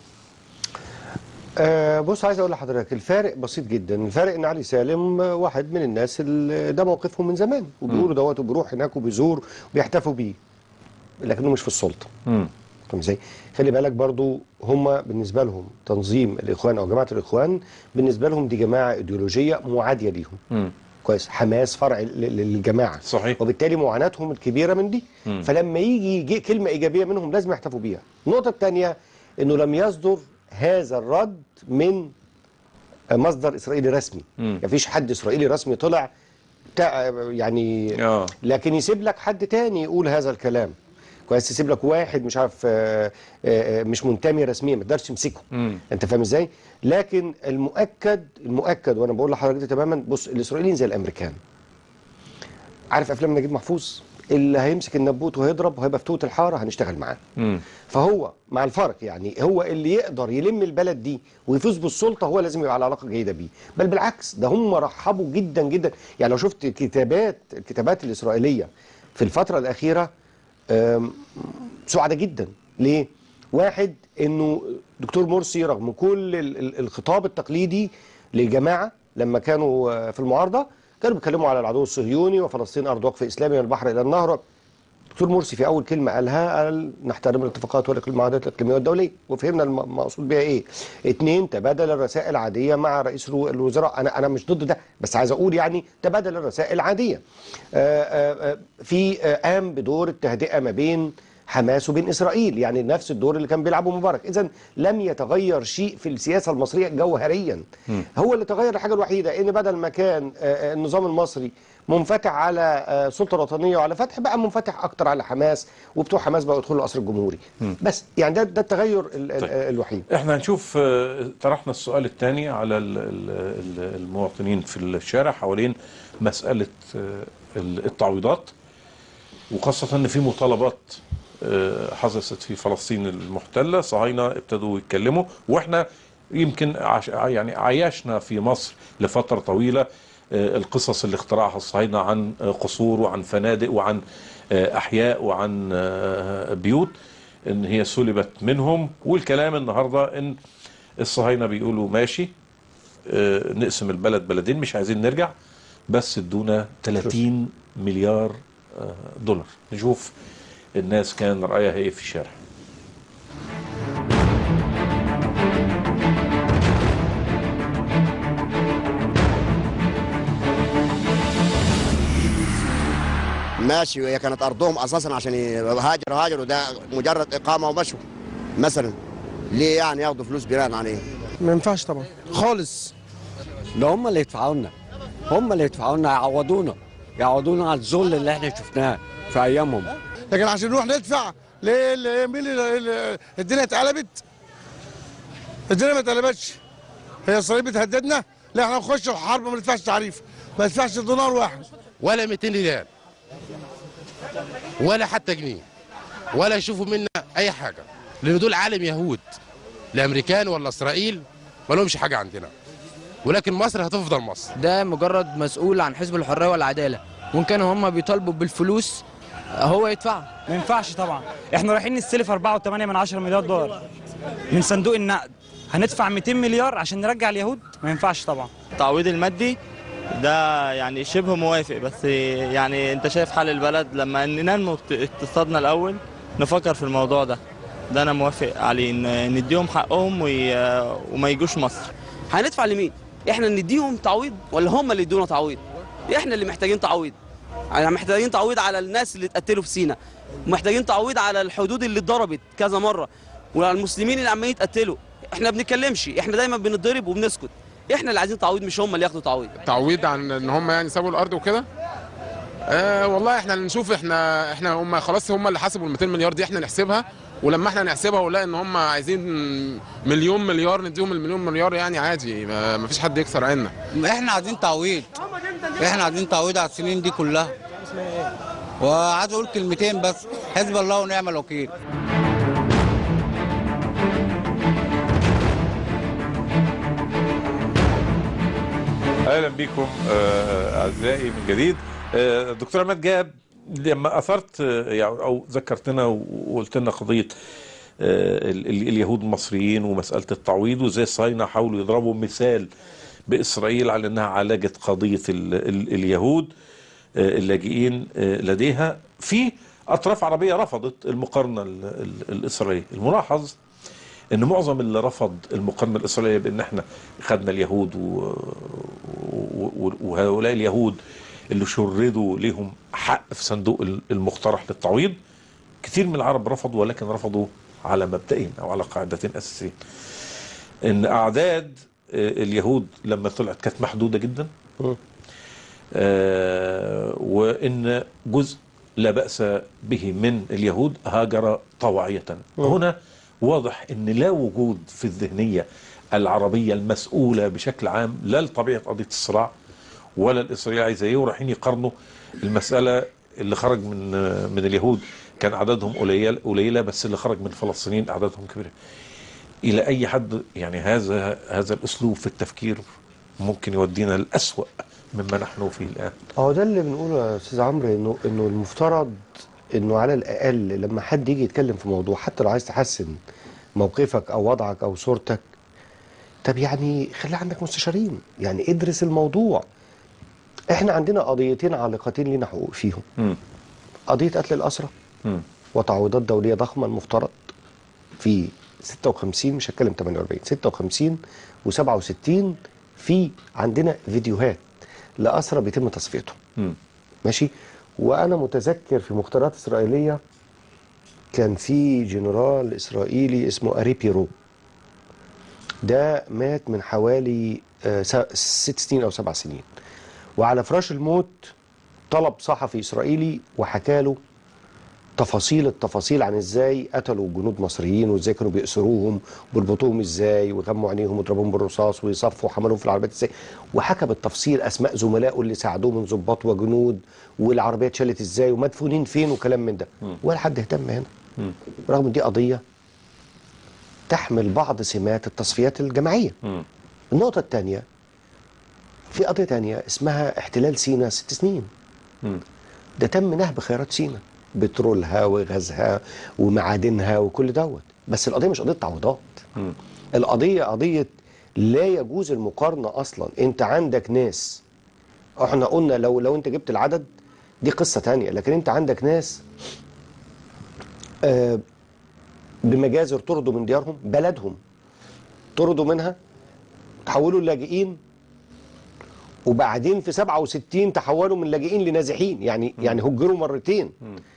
آه بص عايز اقول لحضرتك الفارق بسيط جدا الفارق ان علي سالم آه، واحد من الناس اللي ده موقفهم من زمان وبيقولوا دوت وبيروح هناك وبيزور وبيحتفوا بيه لكنه مش في السلطه مم. فاهم ازاي؟ خلي بالك برضو هم بالنسبه لهم تنظيم الاخوان او جماعه الاخوان بالنسبه لهم دي جماعه ايديولوجيه معاديه ليهم مم. كويس حماس فرع ل- للجماعه صحيح وبالتالي معاناتهم الكبيره من دي مم. فلما يجي يجي كلمه ايجابيه منهم لازم يحتفوا بيها النقطه الثانيه انه لم يصدر هذا الرد من مصدر اسرائيلي رسمي مم. مفيش حد اسرائيلي رسمي طلع تع- يعني آه. لكن يسيب لك حد تاني يقول هذا الكلام كويس يسيب لك واحد مش عارف آه، آه، آه، مش منتمي رسميا ما تقدرش تمسكه مم. انت فاهم ازاي لكن المؤكد المؤكد وانا بقول لحضرتك ده تماما بص الاسرائيليين زي الامريكان عارف افلام نجيب محفوظ اللي هيمسك النبوت وهيضرب وهيبقى في توت الحاره هنشتغل معاه مم. فهو مع الفرق يعني هو اللي يقدر يلم البلد دي ويفوز بالسلطه هو لازم يبقى على علاقه جيده بيه بل بالعكس ده هم رحبوا جدا جدا يعني لو شفت كتابات الكتابات الاسرائيليه في الفتره الاخيره آم، سعداء جدا ليه واحد انه دكتور مرسي رغم كل ال- ال- الخطاب التقليدي للجماعه لما كانوا آه، في المعارضه كانوا بيتكلموا على العدو الصهيوني وفلسطين ارض وقف اسلامي من البحر الى النهر دكتور مرسي في اول كلمه قالها قال نحترم الاتفاقات والمعاهدات الاقليميه والدوليه وفهمنا الم- المقصود بها ايه اثنين تبادل الرسائل عاديه مع رئيس الو- الوزراء انا انا مش ضد ده بس عايز اقول يعني تبادل الرسائل عاديه آه، آه، آه، في آه، قام بدور التهدئه ما بين حماس وبين اسرائيل يعني نفس الدور اللي كان بيلعبه مبارك اذا لم يتغير شيء في السياسه المصريه جوهريا هو اللي تغير الحاجه الوحيده ان بدل ما كان آه، آه، النظام المصري منفتح على آه، سلطه وطنيه وعلى فتح بقى منفتح اكتر على حماس وبتوع حماس بقوا يدخلوا القصر الجمهوري بس يعني ده ده التغير ال- ال- طيب. الوحيد احنا هنشوف آه، طرحنا السؤال الثاني على ال- ال- ال- المواطنين في الشارع حوالين مسألة آه، ال- التعويضات وخاصة ان في مطالبات آه، حدثت في فلسطين المحتلة صهاينة ابتدوا يتكلموا واحنا يمكن عش يعني عايشنا في مصر لفترة طويلة آه، القصص اللي اخترعها الصهاينة عن آه، قصور وعن فنادق وعن آه، أحياء وعن آه، بيوت ان هي سلبت منهم والكلام النهارده ان الصهاينه بيقولوا ماشي آه، نقسم البلد بلدين مش عايزين نرجع بس ادونا 30 مليار آه، دولار نشوف الناس كان رايها ايه في الشارع ماشي وهي كانت ارضهم اساسا عشان يهاجروا هاجروا ده مجرد اقامه ومشوا مثلا ليه يعني ياخدوا فلوس بناء عليه؟ ما ينفعش طبعا خالص ده هم اللي يدفعوا لنا هم اللي يدفعوا لنا يعوضونا يعوضونا على الذل اللي احنا شفناه في ايامهم لكن عشان نروح ندفع ليه ليه مين اللي- اللي- الدنيا اتقلبت الدنيا ما اتقلبتش هي اسرائيل بتهددنا لا احنا نخش في حرب ما ندفعش تعريف ما ندفعش دينار واحد ولا 200 ريال ولا حتى جنيه ولا يشوفوا منا اي حاجه لان دول عالم يهود الامريكان ولا اسرائيل ما لهمش حاجه عندنا ولكن مصر هتفضل مصر ده مجرد مسؤول عن حزب الحريه والعداله وان كانوا هم بيطالبوا بالفلوس هو يدفعها ما ينفعش طبعا احنا رايحين نستلف 4.8 من 10 مليار دولار من صندوق النقد هندفع 200 مليار عشان نرجع اليهود ما ينفعش طبعا التعويض المادي ده يعني شبه موافق بس يعني انت شايف حال البلد لما ننمو اقتصادنا الاول نفكر في الموضوع ده ده انا موافق عليه ان نديهم حقهم وي... وما يجوش مصر هندفع لمين؟ احنا نديهم تعويض ولا هم اللي يدونا تعويض؟ احنا اللي محتاجين تعويض. يعني محتاجين تعويض على الناس اللي اتقتلوا في سينا. محتاجين تعويض على الحدود اللي اتضربت كذا مره وعلى المسلمين اللي عمالين يتقتلوا. احنا ما بنتكلمش، احنا دايما بنتضرب وبنسكت. احنا اللي عايزين تعويض مش هم اللي ياخدوا تعويض. تعويض عن ان هم يعني سابوا الارض وكده آه والله احنا اللي نشوف احنا احنا هم خلاص هم اللي حسبوا ال 200 مليار دي احنا نحسبها ولما احنا نحسبها ونلاقي ان هم عايزين مليون مليار نديهم المليون مليار يعني عادي ما ما فيش حد يكسر عنا احنا عايزين تعويض احنا عايزين تعويض على السنين دي كلها وعايز اقول كلمتين بس حزب الله ونعم الوكيل اهلا بكم آه، اعزائي من جديد آه، دكتور عماد جاب لما اثرت آه، يعني او ذكرتنا وقلت لنا قضيه آه، ال- ال- اليهود المصريين ومساله التعويض وازاي الصهاينه حاولوا يضربوا مثال باسرائيل على انها عالجت قضيه ال ال اليهود آه، اللاجئين آه، لديها في اطراف عربيه رفضت المقارنه ال- ال- الاسرائيليه الملاحظ ان معظم اللي رفض المقارنه الاسرائيليه بان احنا خدنا اليهود و... و... و... وهؤلاء اليهود اللي شردوا لهم حق في صندوق ال- المقترح للتعويض كثير من العرب رفضوا ولكن رفضوا على مبدئين او على قاعدتين اساسيين ان اعداد آه، اليهود لما طلعت كانت محدوده جدا آه، وان جزء لا باس به من اليهود هاجر طوعيه هنا واضح ان لا وجود في الذهنيه العربيه المسؤوله بشكل عام لا لطبيعه قضيه الصراع ولا الاسرائيلي عايزه ايه ورايحين يقارنوا المساله اللي خرج من من اليهود كان اعدادهم قليله قليله بس اللي خرج من الفلسطينيين اعدادهم كبيره الى اي حد يعني هذا هذا الاسلوب في التفكير ممكن يودينا لاسوا مما نحن فيه الان هو ده اللي بنقوله يا استاذ عمرو انه انه المفترض انه على الاقل لما حد يجي يتكلم في موضوع حتى لو عايز تحسن موقفك او وضعك او صورتك طب يعني خلي عندك مستشارين يعني ادرس الموضوع احنا عندنا قضيتين عالقتين لينا حقوق فيهم مم. قضيه قتل الاسرى مم. وتعويضات دوليه ضخمه المفترض في 56 مش هتكلم 48 56 و67 في عندنا فيديوهات لاسرى بيتم تصفيتهم مم. ماشي وانا متذكر في مختارات اسرائيليه كان في جنرال اسرائيلي اسمه اري رو ده مات من حوالي آه، س- ست سنين او سبع سنين وعلى فراش الموت طلب صحفي اسرائيلي وحكى له تفاصيل التفاصيل عن ازاي قتلوا جنود مصريين وازاي كانوا بيأسروهم ويربطوهم ازاي ويغموا عينيهم ويضربوهم بالرصاص ويصفوا وحملوهم في العربيات ازاي وحكى بالتفصيل اسماء زملائه اللي ساعدوه من ضباط وجنود والعربيه اتشالت ازاي ومدفونين فين وكلام من ده ولا حد اهتم هنا مم. رغم ان دي قضيه تحمل بعض سمات التصفيات الجماعيه مم. النقطه الثانيه في قضيه ثانيه اسمها احتلال سيناء ست سنين مم. ده تم نهب خيرات سيناء بترولها وغازها ومعادنها وكل دوت بس القضيه مش قضيه تعويضات مم. القضيه قضيه لا يجوز المقارنه اصلا انت عندك ناس احنا قلنا لو لو انت جبت العدد دي قصه تانية لكن انت عندك ناس آه بمجازر طردوا من ديارهم بلدهم طردوا منها تحولوا للاجئين وبعدين في 67 تحولوا من لاجئين لنازحين يعني يعني هجروا مرتين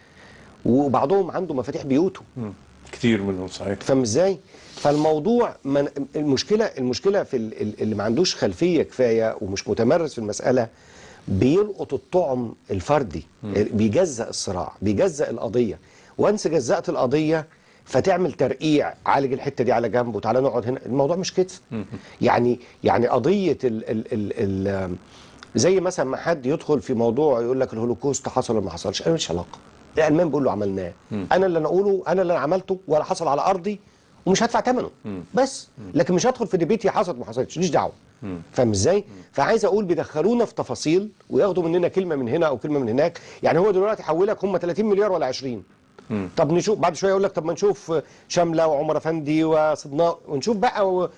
وبعضهم عنده مفاتيح بيوته مم. كتير منهم صحيح فاهم ازاي؟ فالموضوع من المشكله المشكله في ال- ال- اللي ما عندوش خلفيه كفايه ومش متمرس في المساله بيلقط الطعم الفردي بيجزأ الصراع بيجزأ القضيه وانس جزأت القضيه فتعمل ترقيع عالج الحته دي على جنب وتعالى نقعد هنا الموضوع مش كده يعني يعني قضيه ال ال ال ال زي مثلا ما حد يدخل في موضوع يقول لك الهولوكوست حصل ولا ما حصلش انا مش علاقه الالمان بيقول له عملناه انا اللي انا اقوله انا اللي انا عملته ولا حصل على ارضي ومش هدفع ثمنه بس لكن مش هدخل في ديبيت هي حصلت ما حصلتش ماليش دعوه فاهم ازاي؟ فعايز اقول بيدخلونا في تفاصيل وياخدوا مننا كلمه من هنا او كلمه من هناك يعني هو دلوقتي حولك هم 30 مليار ولا 20 طب نشوف بعد شويه يقول لك طب ما نشوف شامله وعمر افندي وصدناء ونشوف بقى و...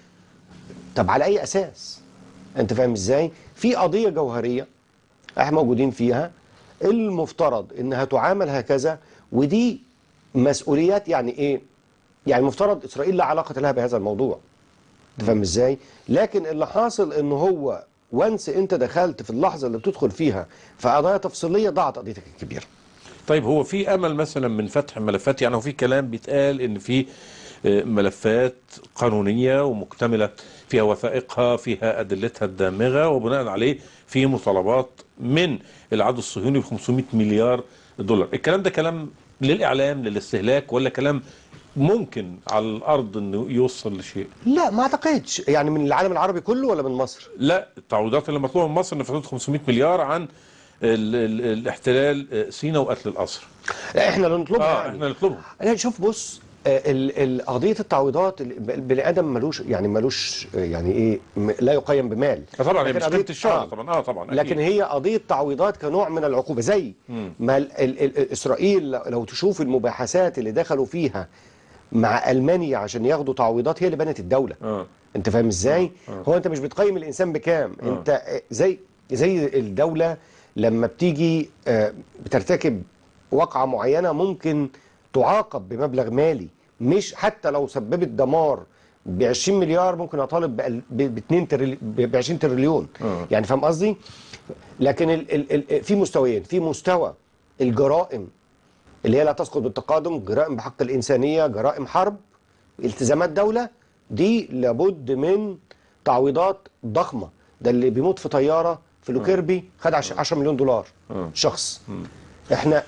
طب على اي اساس؟ انت فاهم ازاي؟ في قضيه جوهريه احنا موجودين فيها المفترض انها تعامل هكذا ودي مسؤوليات يعني ايه؟ يعني المفترض اسرائيل لا علاقه لها بهذا الموضوع انت فاهم ازاي؟ لكن اللي حاصل ان هو وانس انت دخلت في اللحظه اللي بتدخل فيها في قضايا تفصيليه ضاعت قضيتك الكبيره. طيب هو في امل مثلا من فتح ملفات يعني هو في كلام بيتقال ان في آه، ملفات قانونيه ومكتمله فيها وثائقها فيها ادلتها الدامغه وبناء عليه في مطالبات من العدو الصهيوني ب 500 مليار دولار الكلام ده كلام للاعلام للاستهلاك ولا كلام ممكن على الارض انه يوصل لشيء لا ما اعتقدش يعني من العالم العربي كله ولا من مصر؟ لا التعويضات اللي مطلوبه من مصر ان في حدود 500 مليار عن ال ال الاحتلال آه، سيناء وقتل الاسرى لا احنا اللي نطلبها اه يعني. احنا نطلبهم لا شوف بص آه، ال- ال- قضيه التعويضات ال- البني ادم ملوش يعني ملوش آه، يعني ايه م- لا يقيم بمال آه طبعا هي لكن مش قضية- قيمه الشهر آه. طبعا اه طبعا لكن أكيد. هي قضيه تعويضات كنوع من العقوبه زي مم. ما ال ال ال اسرائيل لو- لو تشوف المباحثات اللي دخلوا فيها مع المانيا عشان ياخدوا تعويضات هي اللي بنت الدوله آه. انت فاهم ازاي هو انت مش بتقيم الانسان بكام آه. انت آه، زي زي الدوله لما بتيجي آه، بترتكب وقعه معينه ممكن تعاقب بمبلغ مالي مش حتى لو سببت دمار ب 20 مليار ممكن اطالب ب 2 ب 20 تريليون آه. يعني فاهم قصدي لكن ال ال ال في مستويين في مستوى الجرائم اللي هي لا تسقط بالتقادم جرائم بحق الإنسانية جرائم حرب التزامات دولة دي لابد من تعويضات ضخمة ده اللي بيموت في طيارة في لوكيربي خد 10 مليون دولار شخص احنا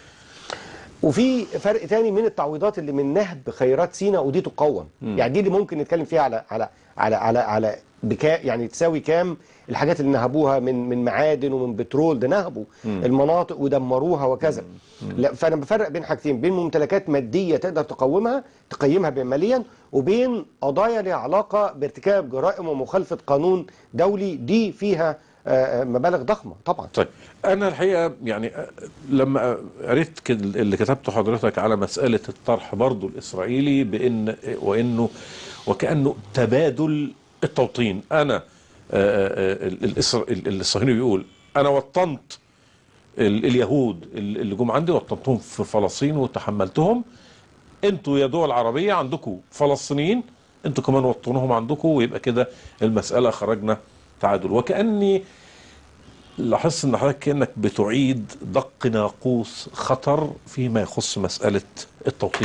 وفي فرق تاني من التعويضات اللي من نهب خيرات سيناء ودي تقوم مم. يعني دي اللي ممكن نتكلم فيها على على على على على بكا يعني تساوي كام الحاجات اللي نهبوها من من معادن ومن بترول ده نهبوا مم. المناطق ودمروها وكذا لا فانا بفرق بين حاجتين بين ممتلكات ماديه تقدر تقومها تقيمها ماليا وبين قضايا لها علاقه بارتكاب جرائم ومخالفه قانون دولي دي فيها آه، مبالغ ضخمه طبعا طيب انا الحقيقه يعني آه، لما قريت كد- اللي كتبته حضرتك على مساله الطرح برضو الاسرائيلي بان وانه وكانه تبادل التوطين انا آه، آه، ال- الإسر- ال- الصهيوني بيقول انا وطنت ال- اليهود ال- اللي جم عندي وطنتهم في فلسطين وتحملتهم انتوا يا دول عربيه عندكم فلسطينيين انتوا كمان وطنوهم عندكم ويبقى كده المساله خرجنا تعادل وكاني لاحظت ان حضرتك كانك بتعيد دق ناقوس خطر فيما يخص مساله التوطين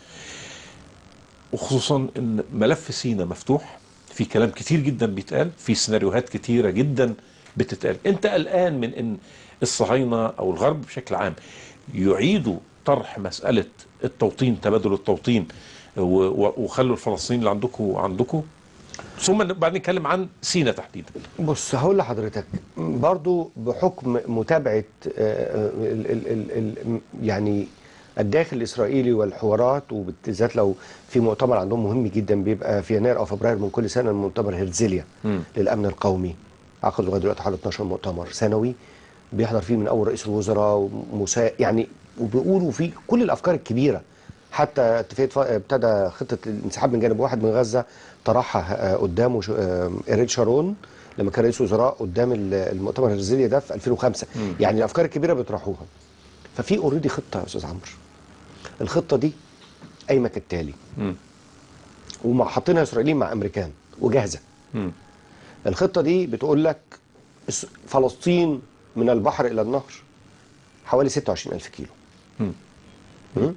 وخصوصا ان ملف سينا مفتوح في كلام كتير جدا بيتقال في سيناريوهات كتيره جدا بتتقال انت قلقان من ان الصهاينه او الغرب بشكل عام يعيدوا طرح مساله التوطين تبادل التوطين و- و- وخلوا الفلسطينيين اللي عندكم عندكم ثم بعدين نتكلم عن سينا تحديدا بص هقول لحضرتك برضو بحكم متابعة آه، ال ال ال ال يعني الداخل الإسرائيلي والحوارات وبالذات لو في مؤتمر عندهم مهم جدا بيبقى في يناير أو فبراير من كل سنة مؤتمر هرزليا للأمن القومي عقد لغاية دلوقتي حوالي 12 مؤتمر سنوي بيحضر فيه من أول رئيس الوزراء ومسا يعني وبيقولوا فيه كل الأفكار الكبيرة حتى اتفاقية ف- ابتدى خطة الانسحاب من جانب واحد من غزة طرحها آه، قدامه شو- آه، إيريك شارون لما كان رئيس وزراء قدام ال- المؤتمر الهرزليا ده في 2005 يعني الأفكار الكبيرة بيطرحوها ففي اوريدي خطة يا أستاذ عمرو الخطة دي قايمة كالتالي ومع حاطينها اسرائيليين مع امريكان وجاهزه الخطه دي بتقول لك اس- فلسطين من البحر الى النهر حوالي 26000 كيلو مم.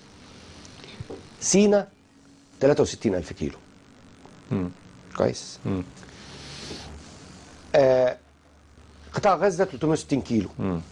سينا 63000 كيلو كويس آه قطاع غزه 360 كيلو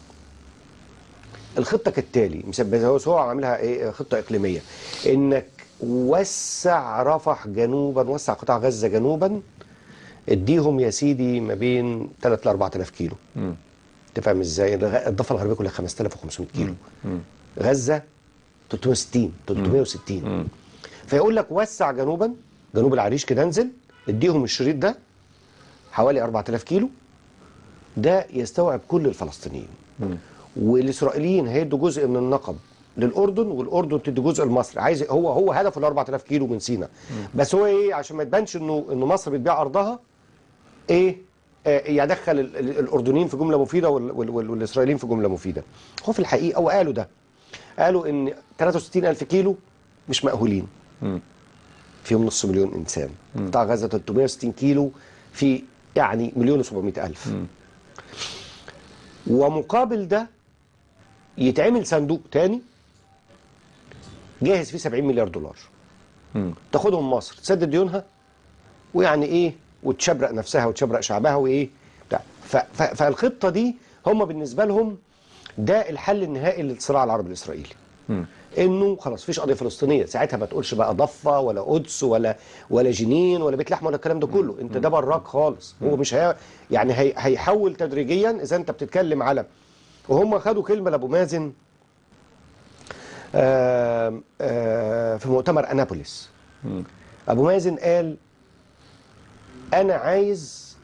الخطه كالتالي مثبتها هو هو عاملها ايه خطه اقليميه انك وسع رفح جنوبا وسع قطاع غزه جنوبا اديهم يا سيدي ما بين 3 ل 4000 كيلو انت فاهم ازاي الغ- الضفه الغربيه كلها 5500 كيلو غزه 360 360 فيقول لك وسع جنوبا جنوب العريش كده انزل اديهم الشريط ده حوالي 4000 كيلو ده يستوعب كل الفلسطينيين والاسرائيليين هيدوا جزء من النقب للاردن والاردن تدي جزء لمصر عايز هو هو هدفه ال 4000 كيلو من سينا بس هو ايه عشان ما يبانش انه انه مصر بتبيع ارضها ايه آه يدخل ال- ال- الاردنيين في جمله مفيده وال- وال- وال- والاسرائيليين في جمله مفيده هو في الحقيقه وقالوا ده قالوا ان 63000 كيلو مش مأهولين فيهم نص مليون انسان قطاع غزه 360 كيلو في يعني مليون و700 الف ومقابل ده يتعمل صندوق تاني جاهز فيه 70 مليار دولار تاخدهم مصر تسدد ديونها ويعني ايه وتشبرق نفسها وتشبرق شعبها وايه بتاع ف- ف- فالخطه دي هم بالنسبه لهم ده الحل النهائي للصراع العربي الاسرائيلي انه خلاص مفيش قضيه فلسطينيه ساعتها ما تقولش بقى ضفه ولا قدس ولا ولا جنين ولا بيت لحمه ولا الكلام ده كله انت ده براك خالص هو مش هي يعني هي هيحول تدريجيا اذا انت بتتكلم على وهم خدوا كلمه لابو مازن آه آه في مؤتمر انابوليس ابو مازن قال انا عايز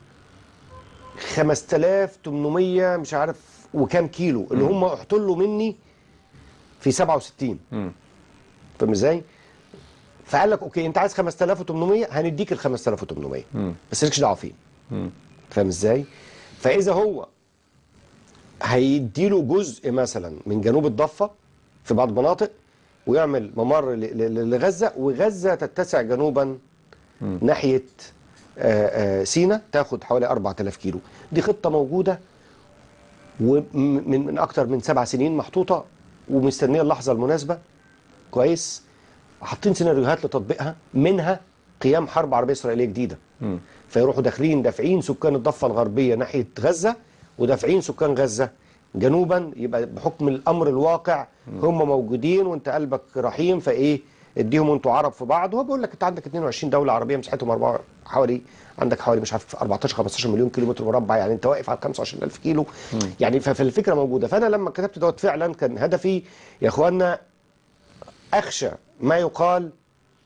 5800 مش عارف وكام كيلو اللي هم احتلوا مني في 67 فاهم ازاي؟ فقال لك اوكي انت عايز 5800 هنديك ال 5800 بس مالكش دعوه فين فاهم ازاي؟ فاذا هو هيديله جزء مثلا من جنوب الضفه في بعض المناطق ويعمل ممر ل- ل- لغزه وغزه تتسع جنوبا ناحيه آه، آه، سينا تاخد حوالي 4000 كيلو دي خطه موجوده ومن من اكتر من سبع سنين محطوطه ومستنيه اللحظه المناسبه كويس حاطين سيناريوهات لتطبيقها منها قيام حرب عربيه اسرائيليه جديده فيروحوا داخلين دافعين سكان الضفه الغربيه ناحيه غزه ودافعين سكان غزه جنوبا يبقى بحكم الامر الواقع هم موجودين وانت قلبك رحيم فايه اديهم انتوا عرب في بعض وهو بيقول لك انت عندك 22 دوله عربيه مساحتهم أربعة حوالي عندك حوالي مش عارف 14 15 مليون كيلو متر مربع يعني انت واقف على 25000 كيلو يعني فالفكره موجوده فانا لما كتبت دوت فعلا كان هدفي يا اخوانا اخشى ما يقال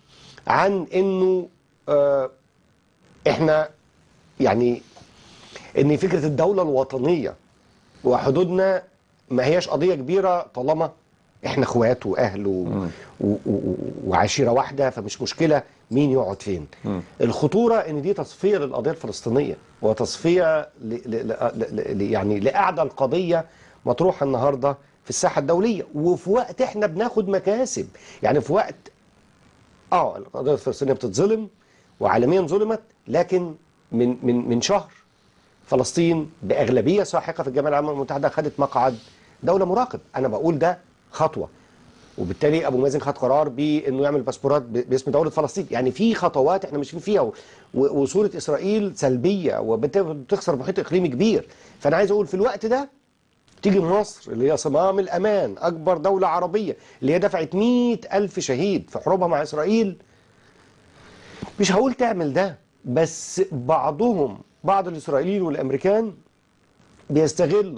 عن انه آه احنا يعني ان فكره الدوله الوطنيه وحدودنا ما هياش قضيه كبيره طالما احنا اخوات واهل و... و... و... وعشيره واحده فمش مشكله مين يقعد فين الخطوره ان دي تصفيه للقضيه الفلسطينيه وتصفيه ل... ل... ل... ل... يعني لاعدى القضيه مطروحه النهارده في الساحه الدوليه وفي وقت احنا بناخد مكاسب يعني في وقت اه القضيه الفلسطينيه بتتظلم وعالميا ظلمت لكن من من من شهر فلسطين باغلبيه ساحقه في الجامعه العامه المتحده خدت مقعد دوله مراقب انا بقول ده خطوه وبالتالي ابو مازن خد قرار بانه يعمل باسبورات ب- باسم دوله فلسطين يعني في خطوات احنا ماشيين فيها و- و- وصوره اسرائيل سلبيه وبتخسر محيط اقليمي كبير فانا عايز اقول في الوقت ده تيجي مصر اللي هي صمام الأمان أكبر دولة عربية اللي هي دفعت مئة ألف شهيد في حروبها مع إسرائيل مش هقول تعمل ده بس بعضهم بعض الإسرائيليين والأمريكان بيستغلوا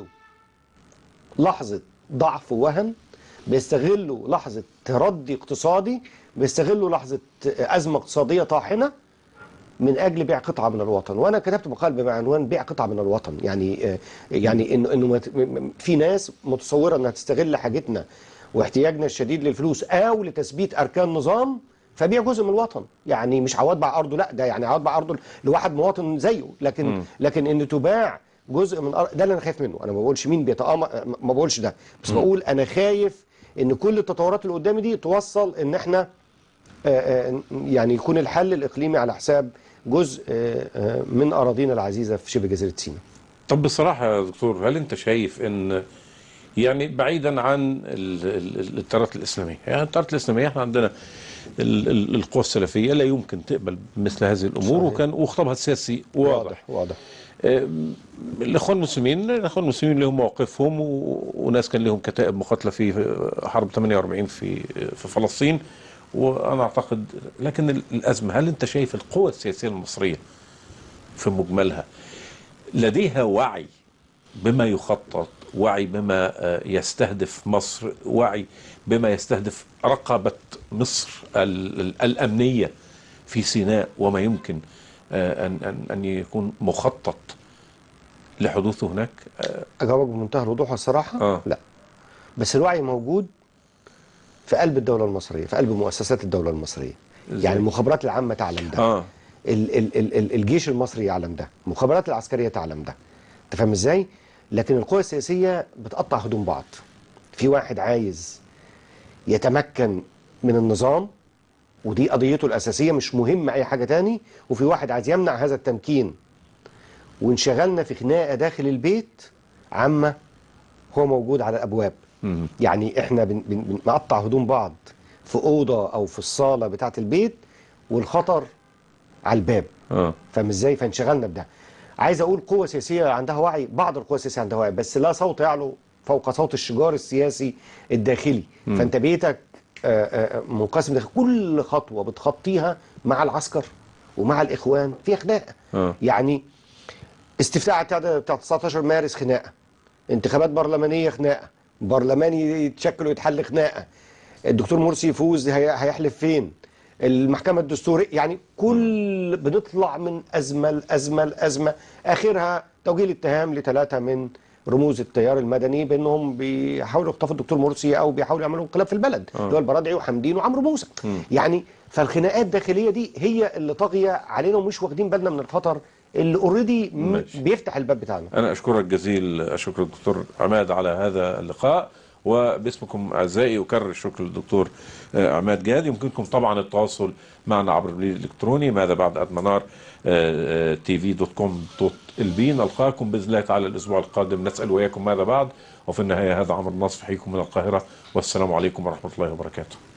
لحظة ضعف ووهن بيستغلوا لحظة تردي اقتصادي بيستغلوا لحظة أزمة اقتصادية طاحنة من اجل بيع قطعه من الوطن وانا كتبت مقال بعنوان بيع قطعه من الوطن يعني آه، يعني انه انه ما ت- م- م- في ناس متصوره انها تستغل حاجتنا واحتياجنا الشديد للفلوس او لتثبيت اركان نظام فبيع جزء من الوطن يعني مش عواد باع ارضه لا ده يعني عواد باع ارضه لواحد مواطن زيه لكن مم. لكن ان تباع جزء من أر... ده اللي انا خايف منه انا ما بقولش مين بيتآمر ما بقولش ده بس مم. بقول انا خايف ان كل التطورات اللي قدامي دي توصل ان احنا آه، آه، يعني يكون الحل الاقليمي على حساب جزء آه، آه، من اراضينا العزيزه في شبه جزيره سيناء طب بصراحة يا دكتور هل أنت شايف أن يعني بعيدا عن ال- ال- ال- التيارات الإسلامية يعني التيارات الإسلامية احنا عندنا ال- ال- القوى السلفية لا يمكن تقبل مثل هذه الأمور صحيح. وكان وخطابها السياسي واضح واضح آم، الإخوان المسلمين الإخوان المسلمين لهم مواقفهم و- وناس كان لهم كتائب مقاتلة في حرب 48 في في فلسطين وأنا أعتقد لكن ال- الأزمة هل أنت شايف القوى السياسية المصرية في مجملها لديها وعي بما يخطط وعي بما آه، يستهدف مصر وعي بما يستهدف رقابة مصر ال- ال- الأمنية في سيناء وما يمكن آه، أن, أن, أن يكون مخطط لحدوثه هناك آه، اجاوبك بمنتهى الوضوح والصراحه آه. لا بس الوعي موجود في قلب الدوله المصريه في قلب مؤسسات الدوله المصريه إزاي؟ يعني المخابرات العامه تعلم ده آه. ال ال ال ال الجيش المصري يعلم ده المخابرات العسكريه تعلم ده انت فاهم ازاي لكن القوى السياسيه بتقطع هدوم بعض في واحد عايز يتمكن من النظام ودي قضيته الاساسيه مش مهم اي حاجه تاني وفي واحد عايز يمنع هذا التمكين وانشغلنا في خناقه داخل البيت عما هو موجود على الابواب يعني احنا بن بن بنقطع هدوم بعض في اوضه او في الصاله بتاعه البيت والخطر على الباب آه. فاهم ازاي فانشغلنا بده عايز اقول قوه سياسيه عندها وعي بعض القوى السياسيه عندها وعي بس لا صوت يعلو فوق صوت الشجار السياسي الداخلي مم. فانت بيتك آه، آه، منقسم داخل كل خطوه بتخطيها مع العسكر ومع الاخوان فيها خناقه آه. يعني استفتاء بتاع بتاع 19 مارس خناقه انتخابات برلمانيه خناقه برلمان يتشكل ويتحل خناقه الدكتور مرسي يفوز هي- هيحلف فين المحكمه الدستوريه يعني كل بنطلع من ازمه لازمه لازمه اخرها توجيه الاتهام لثلاثه من رموز التيار المدني بانهم بيحاولوا يخطفوا الدكتور مرسي او بيحاولوا يعملوا انقلاب في البلد آه. اللي هو البرادعي وحمدين وعمرو موسى مم. يعني فالخناقات الداخليه دي هي اللي طاغيه علينا ومش واخدين بالنا من الخطر اللي اوريدي ماشي. بيفتح الباب بتاعنا أنا أشكرك جزيل أشكر الدكتور عماد على هذا اللقاء وباسمكم أعزائي أكرر الشكر للدكتور آه، عماد جاد يمكنكم طبعا التواصل معنا عبر البريد الإلكتروني ماذا بعد أدمنار تي في دوت كوم دوت البي نلقاكم بإذن الله تعالى الأسبوع القادم نسأل وإياكم ماذا بعد وفي النهاية هذا عمرو النصر يحييكم من القاهرة والسلام عليكم ورحمة الله وبركاته